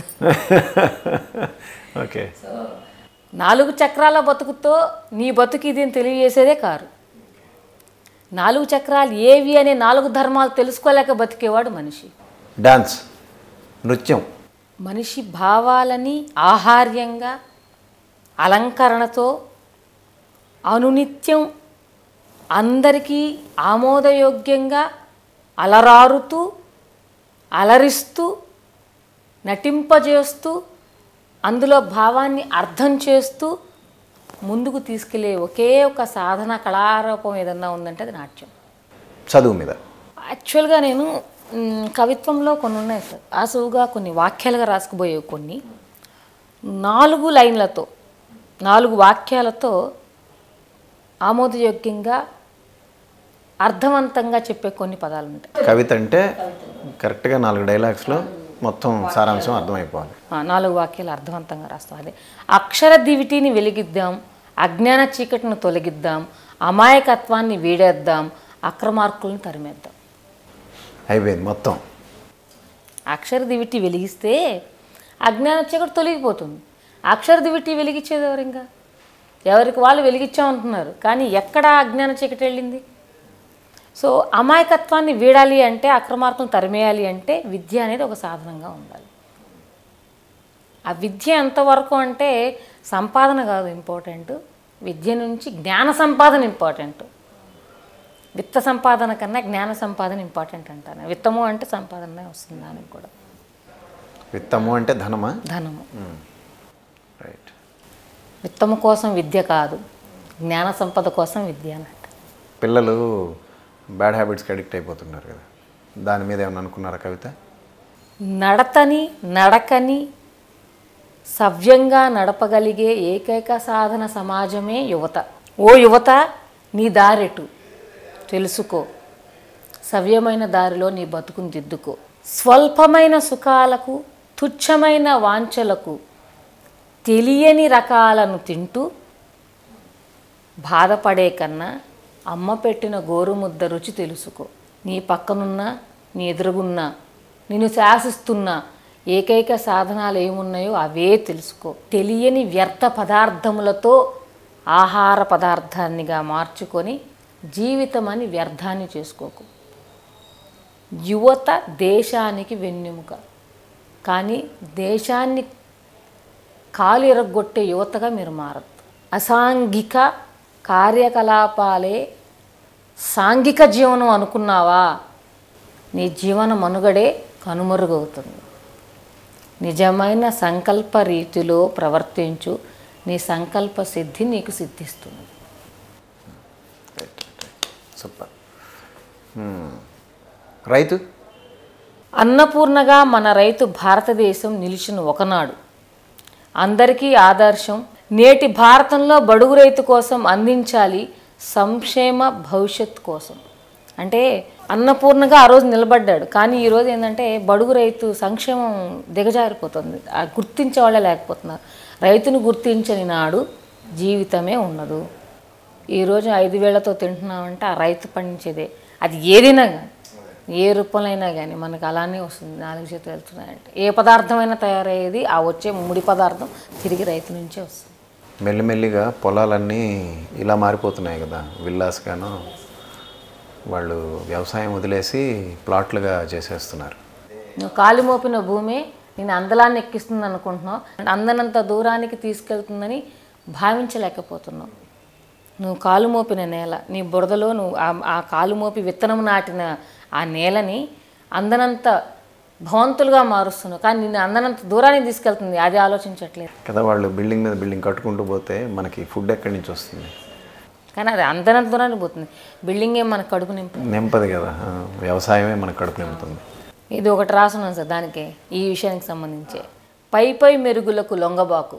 ఓకే నాలుగు చక్రాల బతుకుతో నీ బతుకు ఇది అని తెలియజేసేదే కారు నాలుగు చక్రాలు ఏవి అనే నాలుగు ధర్మాలు తెలుసుకోలేక బతికేవాడు మనిషి డాన్స్ నృత్యం మనిషి భావాలని ఆహార్యంగా అలంకరణతో అనునిత్యం అందరికీ ఆమోదయోగ్యంగా అలరారుతూ అలరిస్తూ నటింపజేస్తూ అందులో భావాన్ని అర్థం చేస్తూ ముందుకు తీసుకెళ్లే ఒకే ఒక సాధన కళారూపం ఏదన్నా ఉందంటే అది నాట్యం చదువు మీద యాక్చువల్గా నేను మ్, కవిత్వంలో కొన్ని ఉన్నాయి సార్ ఆసువుగా కొన్ని వాక్యాలుగా రాసుకుపోయేవి కొన్ని నాలుగు లైన్లతో నాలుగు వాక్యాలతో ఆమోదయోగ్యంగా అర్థవంతంగా చెప్పే కొన్ని పదాలు ఉంటాయి కవిత అంటే కరెక్ట్గా నాలుగు డైలాగ్స్లో మొత్తం సారాంశం అర్థమైపోవాలి ఆ, నాలుగు వాక్యాలు అర్థవంతంగా రాస్తాం అదే అక్షర దివిటీని వెలిగిద్దాం అజ్ఞాన చీకటిని తొలగిద్దాం అమాయకత్వాన్ని వీడేద్దాం అక్రమార్కులను తరిమేద్దాం అయిపోయింది మొత్తం అక్షర దివిటి వెలిగిస్తే అజ్ఞాన చీకటి తొలగిపోతుంది అక్షర దివిటి వెలిగించేది ఎవరు ఇంకా ఎవరికి వాళ్ళు వెలిగించామంటున్నారు కానీ ఎక్కడ అజ్ఞాన చీకటి వెళ్ళింది సో అమాయకత్వాన్ని వీడాలి అంటే అక్రమార్కులను తరిమేయాలి అంటే విద్య అనేది ఒక సాధనంగా ఉండాలి ఆ విద్య ఎంతవరకు అంటే సంపాదన కాదు ఇంపార్టెంట్ విద్య నుంచి జ్ఞాన సంపాదన ఇంపార్టెంట్ విత్త సంపాదన కన్నా జ్ఞాన సంపాదన ఇంపార్టెంట్ అంటాను విత్తము అంటే సంపాదనే వస్తుంది దానికి కూడా విత్తము అంటే ధనమా ధనము రైట్ విత్తము కోసం విద్య కాదు జ్ఞాన సంపద కోసం విద్య అన్నట్టు పిల్లలు బ్యాడ్ హ్యాబిట్స్కి అడిక్ట్ అయిపోతున్నారు కదా దాని మీద ఏమైనా అనుకున్నారా కవిత నడతని నడకని సవ్యంగా నడపగలిగే ఏకైక సాధన సమాజమే యువత ఓ యువత నీ దారెటు తెలుసుకో సవ్యమైన దారిలో నీ బతుకుని దిద్దుకో స్వల్పమైన సుఖాలకు తుచ్చమైన వాంఛలకు తెలియని రకాలను తింటూ బాధపడే కన్నా అమ్మ పెట్టిన గోరుముద్ద రుచి తెలుసుకో నీ పక్కనున్నా నీ ఎదురుగున్నా నిన్ను శాసిస్తున్న ఏకైక సాధనాలు ఏమున్నాయో అవే తెలుసుకో తెలియని వ్యర్థ పదార్థములతో ఆహార పదార్థాన్నిగా మార్చుకొని జీవితం అని వ్యర్థాన్ని చేసుకోకు యువత దేశానికి వెన్నెముక కానీ దేశాన్ని కాలు ఎరగొట్టే యువతగా మీరు మారద్దు అసాంఘిక కార్యకలాపాలే సాంఘిక జీవనం అనుకున్నావా నీ జీవన మనుగడే కనుమరుగవుతుంది నిజమైన సంకల్ప రీతిలో ప్రవర్తించు నీ సంకల్ప సిద్ధి నీకు సిద్ధిస్తుంది సూపర్ రైతు అన్నపూర్ణగా మన రైతు భారతదేశం నిలిచిన ఒకనాడు అందరికీ ఆదర్శం నేటి భారతంలో బడుగు రైతు కోసం అందించాలి సంక్షేమ భవిష్యత్ కోసం అంటే అన్నపూర్ణగా ఆ రోజు నిలబడ్డాడు కానీ ఈరోజు ఏంటంటే బడుగు రైతు సంక్షేమం దిగజారిపోతుంది ఆ గుర్తించే వాళ్ళే లేకపోతున్నారు రైతును గుర్తించని నాడు జీవితమే ఉండదు ఈరోజు ఐదు వేళ్లతో తింటున్నామంటే ఆ రైతు పండించేదే అది ఏదైనా కానీ ఏ రూపంలో కానీ మనకు అలానే వస్తుంది నాలుగు చేతులు వెళ్తున్నాయంటే ఏ పదార్థమైనా తయారయ్యేది ఆ వచ్చే ముడి పదార్థం తిరిగి రైతు నుంచే వస్తుంది మెల్లిమెల్లిగా పొలాలన్నీ ఇలా మారిపోతున్నాయి కదా విల్లాస్గాను వాళ్ళు వ్యవసాయం వదిలేసి ప్లాట్లుగా చేసేస్తున్నారు నువ్వు కాలు మోపిన భూమి నేను అందలాన్ని ఎక్కిస్తుంది అనుకుంటున్నావు అందనంత దూరానికి తీసుకెళ్తుందని భావించలేకపోతున్నావు నువ్వు కాలు మోపిన నేల నీ బురదలో నువ్వు ఆ- ఆ కాలు మోపి విత్తనం నాటిన ఆ నేలని అందనంత భవంతులుగా మారుస్తున్నావు కానీ నిన్ను అందనంత దూరానికి తీసుకెళ్తుంది అది ఆలోచించట్లేదు కదా వాళ్ళు బిల్డింగ్ మీద బిల్డింగ్ కట్టుకుంటూ పోతే మనకి ఫుడ్ ఎక్కడి నుంచి వస్తుంది కానీ అది అందనంత దూరానికి పోతుంది బిల్డింగ్ ఏం మనకు కడుపు నింపు నింపదు కదా ఆ, వ్యవసాయమే మనకు కడుపు నింపుతుంది ఇది ఒకటి రాసున్నాను సార్ దానికే ఈ విషయానికి సంబంధించి పై పై మెరుగులకు లొంగబాకు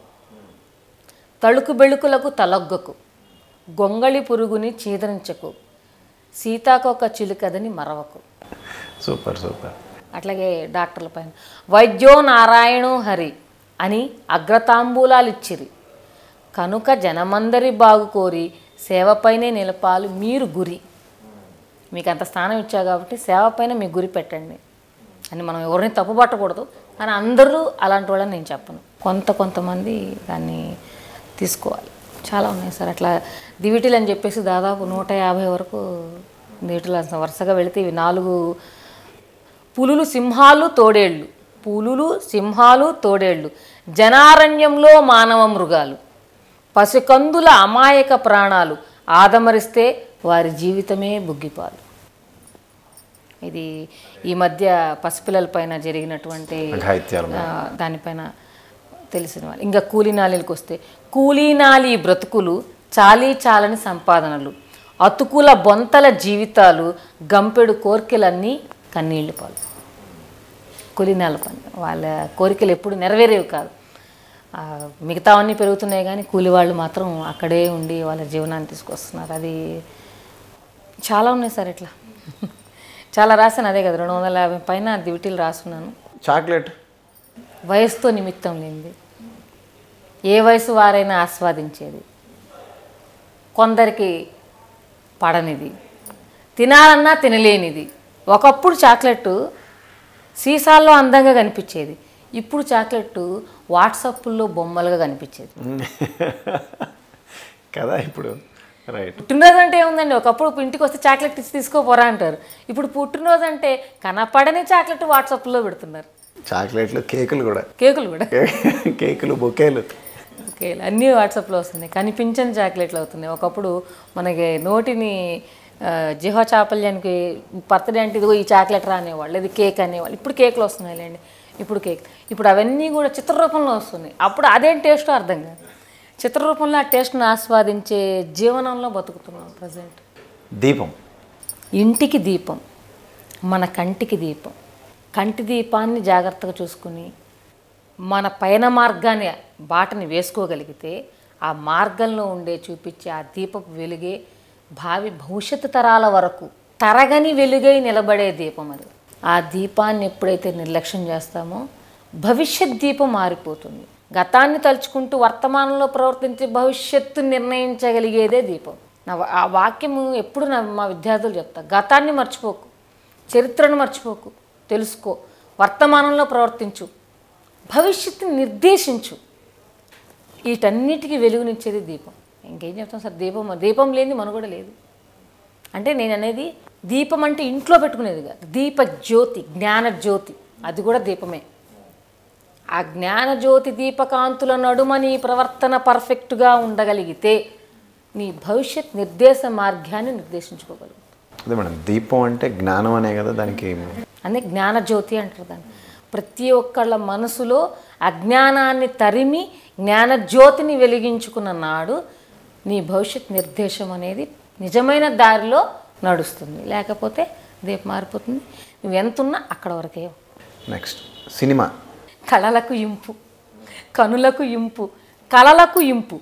తళుకు బెళుకులకు తలొగ్గకు గొంగళి పురుగుని చీదరించకు సీతాకొక చిలుకదని మరవకు సూపర్ సూపర్ అట్లాగే డాక్టర్ల పైన వైద్యో నారాయణో హరి అని అగ్రతాంబూలాలు ఇచ్చిరి కనుక జనమందరి బాగు కోరి సేవపైనే నిలపాలి మీరు గురి మీకు అంత స్థానం ఇచ్చా కాబట్టి సేవపైన మీ గురి పెట్టండి అని మనం ఎవరిని తప్పుపట్టకూడదు కానీ అందరూ అలాంటి వాళ్ళని నేను చెప్పను కొంత కొంతమంది దాన్ని తీసుకోవాలి చాలా ఉన్నాయి సార్ అట్లా దివిటీలు అని చెప్పేసి దాదాపు నూట యాభై వరకు దివిటీలు అసలు వరుసగా వెళితే ఇవి నాలుగు పులులు సింహాలు తోడేళ్ళు పులులు సింహాలు తోడేళ్ళు జనారణ్యంలో మానవ మృగాలు పసికందుల అమాయక ప్రాణాలు ఆదమరిస్తే వారి జీవితమే బుగ్గిపాలు ఇది ఈ మధ్య పసిపిల్లల పైన జరిగినటువంటి ఘాయిత్యాలు ఆ, దానిపైన తెలిసిన వాళ్ళు ఇంకా కూలీనాలీలకు వస్తే కూలీనాలి బ్రతుకులు చాలీ చాలని సంపాదనలు అతుకుల బొంతల జీవితాలు గంపెడు కోరికలన్నీ కన్నీళ్లు పాలు కూలీనాల పని వాళ్ళ కోరికలు ఎప్పుడు నెరవేరేవి కాదు ఆ, మిగతావన్నీ పెరుగుతున్నాయి కానీ కూలి వాళ్ళు మాత్రం అక్కడే ఉండి వాళ్ళ జీవనాన్ని తీసుకొస్తున్నారు అది చాలా ఉన్నాయి సార్ ఇట్లా చాలా రాశాను అదే కదా రెండు వందల యాభై పైన దివిటీలు రాసున్నాను చాక్లెట్ వయసుతో నిమిత్తం లేనిది ఏ వయసు వారైనా ఆస్వాదించేది కొందరికి పడనిది తినాలన్నా తినలేనిది ఒకప్పుడు చాక్లెట్ సీసాల్లో అందంగా కనిపించేది ఇప్పుడు చాక్లెట్ వాట్సాప్లో బొమ్మలుగా కనిపించేది కదా ఇప్పుడు రైట్ పుట్టినరోజు అంటే ఏముందండి ఒకప్పుడు ఇంటికి వస్తే చాక్లెట్ ఇచ్చి తీసుకోపోరా అంటారు ఇప్పుడు పుట్టినరోజు అంటే కనపడని చాక్లెట్ వాట్సాప్లో పెడుతున్నారు చాక్లెట్లు కేకులు కూడా కేకులు కూడా కేకులు బొకేలు ఓకే అన్నీ వాట్సాప్లో వస్తున్నాయి కనిపించని చాక్లెట్లు అవుతున్నాయి ఒకప్పుడు మనకి నోటిని ఆ, జిహ చాపల్యానికి బర్త్డే అంటే ఇదిగో ఈ చాక్లెట్ రా అనేవాళ్ళు ఇది కేక్ అనేవాళ్ళు ఇప్పుడు కేకులు వస్తున్నాయిలేండి ఇప్పుడు కేక్ ఇప్పుడు అవన్నీ కూడా చిత్రరూపంలో వస్తున్నాయి అప్పుడు అదేం టేస్టో అర్థం కాదు చిత్రరూపంలో ఆ టేస్ట్ని ఆస్వాదించే జీవనంలో బతుకుతున్నాం ప్రజెంట్ దీపం ఇంటికి దీపం మన కంటికి దీపం కంటి దీపాన్ని జాగ్రత్తగా చూసుకుని మన పయన మార్గాన్ని బాటని వేసుకోగలిగితే ఆ మార్గంలో ఉండే చూపించే ఆ దీపపు వెలుగే భావి భవిష్యత్తు తరాల వరకు తరగని వెలుగై నిలబడే దీపం అది ఆ దీపాన్ని ఎప్పుడైతే నిర్లక్ష్యం చేస్తామో భవిష్యత్ దీపం మారిపోతుంది గతాన్ని తలుచుకుంటూ వర్తమానంలో ప్రవర్తించి భవిష్యత్తు నిర్ణయించగలిగేదే దీపం నా వా- ఆ వాక్యము ఎప్పుడు నా మా విద్యార్థులు చెప్తా గతాన్ని మర్చిపోకు చరిత్రను మర్చిపోకు తెలుసుకో వర్తమానంలో ప్రవర్తించు భవిష్యత్తుని నిర్దేశించు వీటన్నిటికీ వెలుగునిచ్చేది దీపం ఇంకేం చెప్తాం సార్ దీపం దీపం లేని మనుగడ లేదు అంటే నేను అనేది దీపం అంటే ఇంట్లో పెట్టుకునేది కాదు దీప జ్యోతి జ్ఞాన జ్యోతి అది కూడా దీపమే ఆ జ్ఞాన జ్యోతి దీపకాంతుల నడుమ నీ ప్రవర్తన పర్ఫెక్ట్గా ఉండగలిగితే నీ భవిష్యత్ నిర్దేశ మార్గాన్ని నిర్దేశించుకోగలుగు అదే మేడం దీపం అంటే జ్ఞానం అనే కదా దానికి అదే జ్ఞాన జ్యోతి అంటారు దాన్ని ప్రతి ఒక్కళ్ళ మనసులో అజ్ఞానాన్ని తరిమి జ్ఞాన జ్యోతిని వెలిగించుకున్న నాడు నీ భవిష్యత్ నిర్దేశం అనేది నిజమైన దారిలో నడుస్తుంది లేకపోతే దీపం మారిపోతుంది నువ్వు ఎంతున్నా అక్కడ వరకే నెక్స్ట్ సినిమా కళలకు ఇంపు కనులకు ఇంపు కళలకు ఇంపు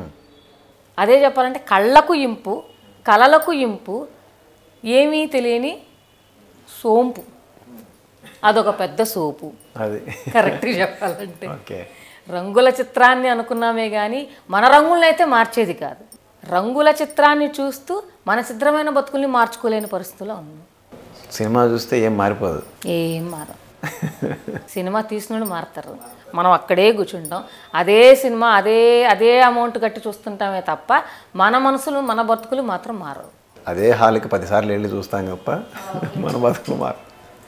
అదే చెప్పాలంటే కళ్ళకు ఇంపు కళలకు ఇంపు ఏమీ తెలియని సోంపు అదొక పెద్ద సోపు అది కరెక్ట్గా చెప్పాలంటే ఓకే రంగుల చిత్రాన్ని అనుకున్నామే కానీ మన రంగులను అయితే మార్చేది కాదు రంగుల చిత్రాన్ని చూస్తూ మన చిత్రమైన బతుకుల్ని మార్చుకోలేని పరిస్థితిలో ఉంది సినిమా చూస్తే ఏం మారిపోదు ఏం మారం సినిమా తీసినోడు మారుతారు మనం అక్కడే కూర్చుంటాం అదే సినిమా అదే అదే అమౌంట్ కట్టి చూస్తుంటామే తప్ప మన మనసులు మన బతుకులు మాత్రం మారవు అదే హాల్కి పదిసార్లు వెళ్ళి చూస్తాం తప్ప మన బతుకులు మారు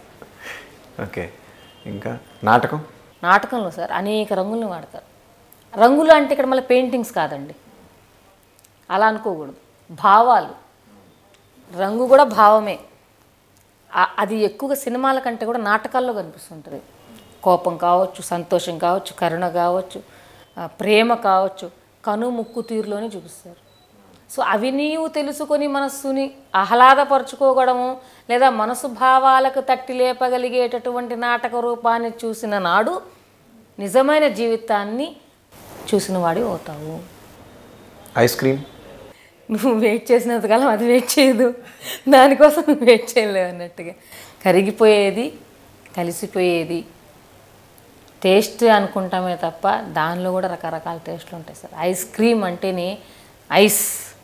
ఓకే ఇంకా నాటకం నాటకంలో సార్ అనేక రంగులను వాడతారు రంగులు అంటే ఇక్కడ మళ్ళీ పెయింటింగ్స్ కాదండి అలా అనుకోకూడదు భావాలు రంగు కూడా భావమే ఆ- అది ఎక్కువగా సినిమాల కంటే కూడా నాటకాల్లో కనిపిస్తుంటుంది కోపం కావచ్చు సంతోషం కావచ్చు కరుణ కావచ్చు ఆ, ప్రేమ కావచ్చు కను ముక్కు తీరులోనే చూపిస్తారు సో అవి నీవు తెలుసుకొని మనస్సుని ఆహ్లాదపరచుకోవడము లేదా మనసు భావాలకు తట్టి లేపగలిగేటటువంటి నాటక రూపాన్ని చూసిన నాడు నిజమైన జీవితాన్ని చూసిన వాడి అవుతావు ఐస్ క్రీమ్ నువ్వు వెయిట్ చేసినంతకాలం అది వెయిట్ చేయదు దానికోసం నువ్వు వెయిట్ చేయలేవు అన్నట్టుగా కరిగిపోయేది కలిసిపోయేది టేస్ట్ అనుకుంటామే తప్ప దానిలో కూడా రకరకాల టేస్ట్లు ఉంటాయి సార్ ఐస్ క్రీమ్ అంటేనే ఐస్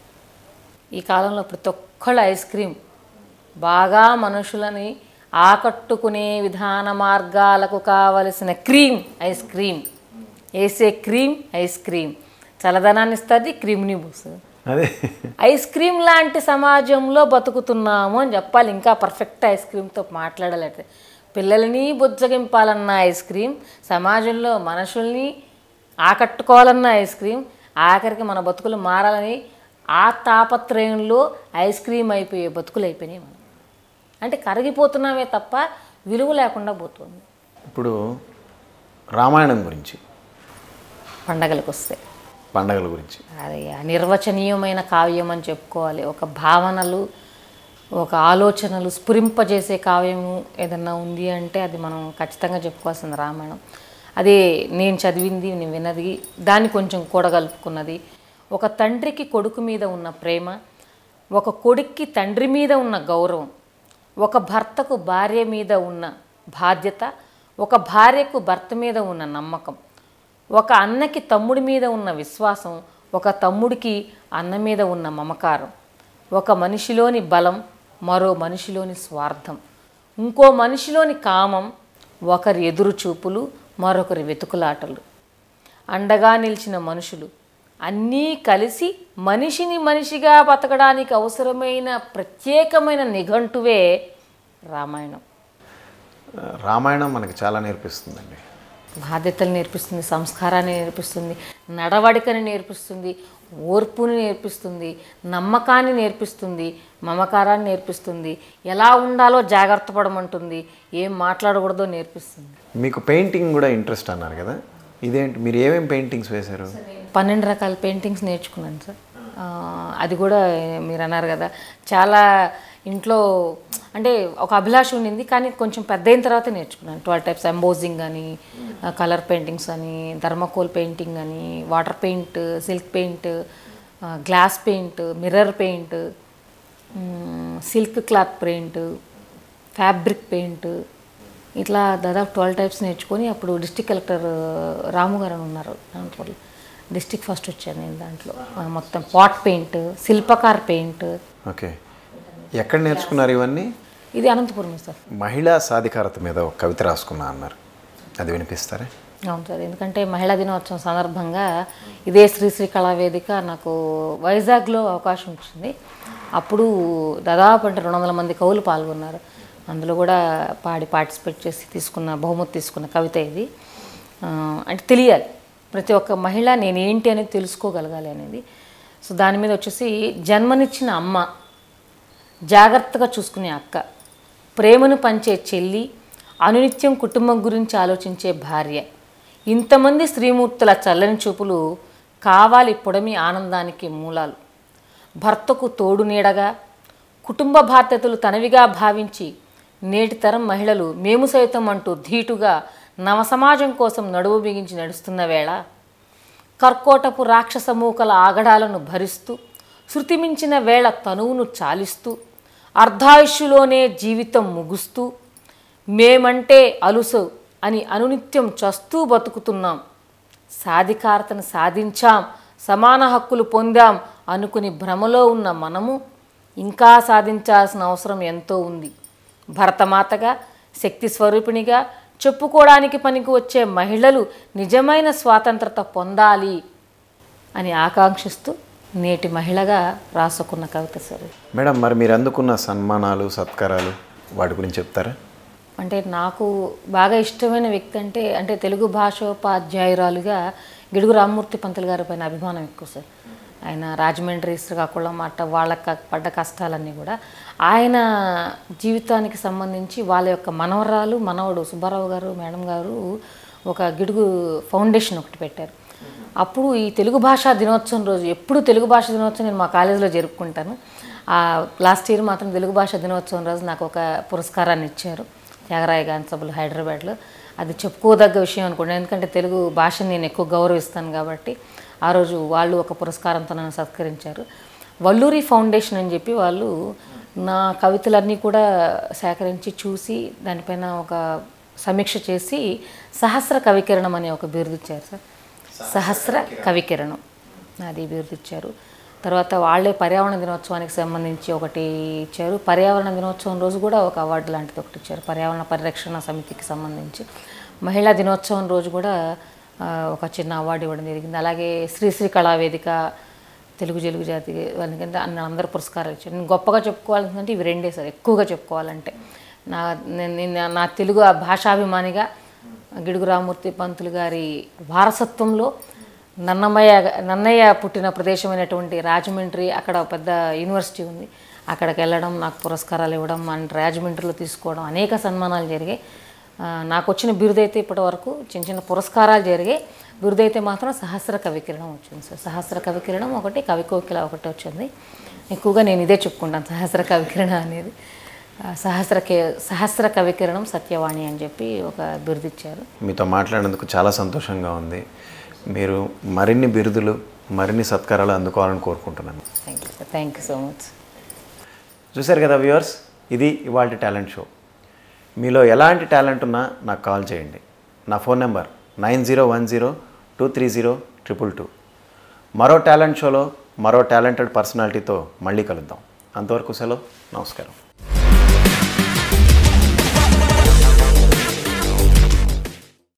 ఈ కాలంలో ప్రతి ఒక్కళ్ళు ఐస్ క్రీమ్ బాగా మనుషులని ఆకట్టుకునే విధాన మార్గాలకు కావలసిన క్రీమ్ ఐస్ క్రీమ్ వేసే క్రీమ్ ఐస్ క్రీమ్ చల్లదనాన్ని ఇస్తుంది క్రీమ్ని పూస్తుంది అదే ఐస్ క్రీమ్ లాంటి సమాజంలో బతుకుతున్నాము అని చెప్పాలి ఇంకా పర్ఫెక్ట్ ఐస్ క్రీమ్తో మాట్లాడలేకపోతే పిల్లల్ని బుజ్జగింపాలన్న ఐస్ క్రీమ్ సమాజంలో మనుషుల్ని ఆకట్టుకోవాలన్న ఐస్ క్రీమ్ ఆఖరికి మన బతుకులు మారాలని ఆ తాపత్రయంలో ఐస్ క్రీమ్ అయిపోయే బతుకులు అయిపోయినాయి మనం అంటే కరిగిపోతున్నామే తప్ప విలువ లేకుండా పోతుంది ఇప్పుడు రామాయణం గురించి పండగలకు వస్తే పండగల గురించి అది అనిర్వచనీయమైన కావ్యం అని చెప్పుకోవాలి ఒక భావనలు ఒక ఆలోచనలు స్ఫురింపజేసే కావ్యము ఏదన్నా ఉంది అంటే అది మనం ఖచ్చితంగా చెప్పుకోవాల్సింది రామాయణం అదే నేను చదివింది నేను విన్నది దాన్ని కొంచెం కూడగలుపుకున్నది ఒక తండ్రికి కొడుకు మీద ఉన్న ప్రేమ ఒక కొడుక్కి తండ్రి మీద ఉన్న గౌరవం ఒక భర్తకు భార్య మీద ఉన్న బాధ్యత ఒక భార్యకు భర్త మీద ఉన్న నమ్మకం ఒక అన్నకి తమ్ముడి మీద ఉన్న విశ్వాసం ఒక తమ్ముడికి అన్న మీద ఉన్న మమకారం ఒక మనిషిలోని బలం మరో మనిషిలోని స్వార్థం ఇంకో మనిషిలోని కామం ఒకరి ఎదురు చూపులు మరొకరి వెతుకులాటలు అండగా నిలిచిన మనుషులు అన్నీ కలిసి మనిషిని మనిషిగా బతకడానికి అవసరమైన ప్రత్యేకమైన నిఘంటువే రామాయణం రామాయణం మనకి చాలా నేర్పిస్తుందండి బాధ్యతలు నేర్పిస్తుంది సంస్కారాన్ని నేర్పిస్తుంది నడవడికని నేర్పిస్తుంది ఓర్పుని నేర్పిస్తుంది నమ్మకాన్ని నేర్పిస్తుంది మమకారాన్ని నేర్పిస్తుంది ఎలా ఉండాలో జాగ్రత్త పడమంటుంది ఏం మాట్లాడకూడదో నేర్పిస్తుంది మీకు పెయింటింగ్ కూడా ఇంట్రెస్ట్ అన్నారు కదా ఇదేంటి మీరు ఏమేమి పెయింటింగ్స్ వేశారు పన్నెండు రకాల పెయింటింగ్స్ నేర్చుకున్నాను సార్ ఆ, అది కూడా మీరు అన్నారు కదా చాలా ఇంట్లో అంటే ఒక అభిలాష ఉండింది కానీ కొంచెం పెద్ద అయిన తర్వాత నేర్చుకున్నాను ట్వెల్వ్ టైప్స్ ఎంబోజింగ్ అని కలర్ పెయింటింగ్స్ అని థర్మకోల్ పెయింటింగ్ అని water paint silk paint glass paint mirror paint silk cloth paint fabric paint ఇట్లా దాదాపు ట్వెల్వ్ టైప్స్ నేర్చుకొని అప్పుడు డిస్టిక్ కలెక్టర్ రాము గారు అని ఉన్నారు దాంట్లో డిస్టిక్ ఫస్ట్ వచ్చాను నేను దాంట్లో ఆ, మొత్తం పాట్ పెయింట్ శిల్పకార్ పెయింట్ ఓకే ఎక్కడ నేర్చుకున్నారు ఇవన్నీ ఇది అనంతపురం సార్ మహిళా సాధికారత మీద ఒక కవిత రాసుకున్నా అన్నారు అది వినిపిస్తారా అవును సార్ ఎందుకంటే మహిళా దినోత్సవం సందర్భంగా ఇదే శ్రీశ్రీ కళావేదిక నాకు వైజాగ్లో అవకాశం వచ్చింది అప్పుడు దాదాపు అంటే రెండు వందల మంది కవులు పాల్గొన్నారు అందులో కూడా పాడి పార్టిసిపేట్ చేసి తీసుకున్న బహుమతి తీసుకున్న కవిత ఇది ఆ, అంటే తెలియాలి ప్రతి ఒక్క మహిళ నేను ఏంటి అనేది తెలుసుకోగలగాలి అనేది సో దాని మీద వచ్చేసి జన్మనిచ్చిన అమ్మ జాగ్రత్తగా చూసుకునే అక్క ప్రేమను పంచే చెల్లి అనునిత్యం కుటుంబం గురించి ఆలోచించే భార్య ఇంతమంది స్త్రీమూర్తుల చల్లని చూపులు కావాలి పొడమి ఆనందానికి మూలాలు భర్తకు తోడు నీడగా కుటుంబ బాధ్యతలు తనవిగా భావించి నేటి తరం మహిళలు మేము సైతం అంటూ ధీటుగా నవసమాజం కోసం నడువు బిగించి నడుస్తున్న వేళ కర్కోటపు రాక్షస మూకల ఆగడాలను భరిస్తూ శృతిమించిన వేళ తనువును చాలిస్తూ అర్ధాయుష్యులోనే జీవితం ముగుస్తూ మేమంటే అలుసు అని అనునిత్యం చస్తూ బతుకుతున్నాం సాధికారతను సాధించాం సమాన హక్కులు పొందాం అనుకుని భ్రమలో ఉన్న మనము ఇంకా సాధించాల్సిన అవసరం ఎంతో ఉంది భరతమాతగా శక్తి స్వరూపిణిగా చెప్పుకోవడానికి పనికి వచ్చే మహిళలు నిజమైన స్వాతంత్రత పొందాలి అని ఆకాంక్షిస్తూ నేటి మహిళగా రాసుకున్న కవిత సార్ ఇది. మేడం మరి మీరు అందుకున్న సన్మానాలు సత్కారాలు వాటి గురించి చెప్తారా అంటే నాకు బాగా ఇష్టమైన వ్యక్తి అంటే అంటే తెలుగు భాషోపాధ్యాయురాలుగా గిడుగు రామ్మూర్తి పంతులు గారి పైన అభిమానం ఎక్కువ సార్ ఆయన రాజమండ్రి శ్రీకాకుళం అట్ట వాళ్ళకి పడ్డ కష్టాలన్నీ కూడా ఆయన జీవితానికి సంబంధించి వాళ్ళ యొక్క మనవరాలు మనవడు సుబ్బారావు గారు మేడం గారు ఒక గిడుగు ఫౌండేషన్ ఒకటి పెట్టారు అప్పుడు ఈ తెలుగు భాషా దినోత్సవం రోజు ఎప్పుడు తెలుగు భాష దినోత్సవం నేను మా కాలేజీలో జరుపుకుంటాను ఆ లాస్ట్ ఇయర్ మాత్రం తెలుగు భాష దినోత్సవం రోజు నాకు ఒక పురస్కారాన్ని ఇచ్చారు త్యాగరాయ గాంధీ సభలు హైదరాబాద్లో అది చెప్పుకోదగ్గ విషయం అనుకోండి ఎందుకంటే తెలుగు భాషని నేను ఎక్కువ గౌరవిస్తాను కాబట్టి ఆ రోజు వాళ్ళు ఒక పురస్కారంతో నన్ను సత్కరించారు వల్లూరి ఫౌండేషన్ అని చెప్పి వాళ్ళు నా కవితలన్నీ కూడా సేకరించి చూసి దానిపైన ఒక సమీక్ష చేసి సహస్ర కవికిరణం అనే ఒక బిరుదు ఇచ్చారు సార్ సహస్ర కవికిరణం అది బిరుదు ఇచ్చారు తర్వాత వాళ్ళే పర్యావరణ దినోత్సవానికి సంబంధించి ఒకటి ఇచ్చారు పర్యావరణ దినోత్సవం రోజు కూడా ఒక అవార్డు లాంటిది ఒకటి ఇచ్చారు పర్యావరణ పరిరక్షణ సమితికి సంబంధించి మహిళా దినోత్సవం రోజు కూడా ఆ, ఒక చిన్న అవార్డు ఇవ్వడం జరిగింది అలాగే శ్రీశ్రీ కళావేదిక తెలుగు తెలుగు జాతి వాళ్ళకి కింద అన్న అందరు పురస్కారాలు ఇచ్చారు నేను గొప్పగా చెప్పుకోవాలంటే ఇవి రెండే సార్ ఎక్కువగా చెప్పుకోవాలంటే నా నేను నేను- నా తెలుగు ఆ భాషాభిమానిగా గిడుగు రామూర్తి పంతులు గారి వారసత్వంలో నన్నమయ్య నన్నయ్య పుట్టిన ప్రదేశమైనటువంటి రాజమండ్రి అక్కడ ఒక పెద్ద యూనివర్సిటీ ఉంది అక్కడికి వెళ్ళడం నాకు పురస్కారాలు ఇవ్వడం అండ్ రాజమండ్రిలో తీసుకోవడం అనేక సన్మానాలు జరిగాయి ఆ, నాకు వచ్చిన బిరుదైతే ఇప్పటి వరకు చిన్న చిన్న పురస్కారాలు జరిగాయి బిరుదైతే మాత్రం సహస్ర కవికిరణం వచ్చింది సార్ సహస్ర కవికిరణం ఒకటి కవికోకిల ఒకటి వచ్చింది ఎక్కువగా నేను ఇదే చెప్పుకుంటాను సహస్ర కవికిరణం అనేది ఆ, సహస్ర కే సహస్ర కవికిరణం సత్యవాణి అని చెప్పి ఒక బిరుదు ఇచ్చారు మీతో మాట్లాడినందుకు చాలా సంతోషంగా ఉంది మీరు మరిన్ని బిరుదులు మరిన్ని సత్కారాలు అందుకోవాలని కోరుకుంటున్నాను thank you sir thank you so much చూశారు కదా వ్యూవర్స్ ఇది ఇవాళ టాలెంట్ షో మీలో ఎలాంటి టాలెంట్ ఉన్నా నాకు కాల్ చేయండి నా phone number nine zero one zero two three zero triple two మరో టాలెంట్ షోలో మరో టాలెంటెడ్ పర్సనాలిటీతో మళ్ళీ కలుద్దాం అంతవరకు సెలవు నమస్కారం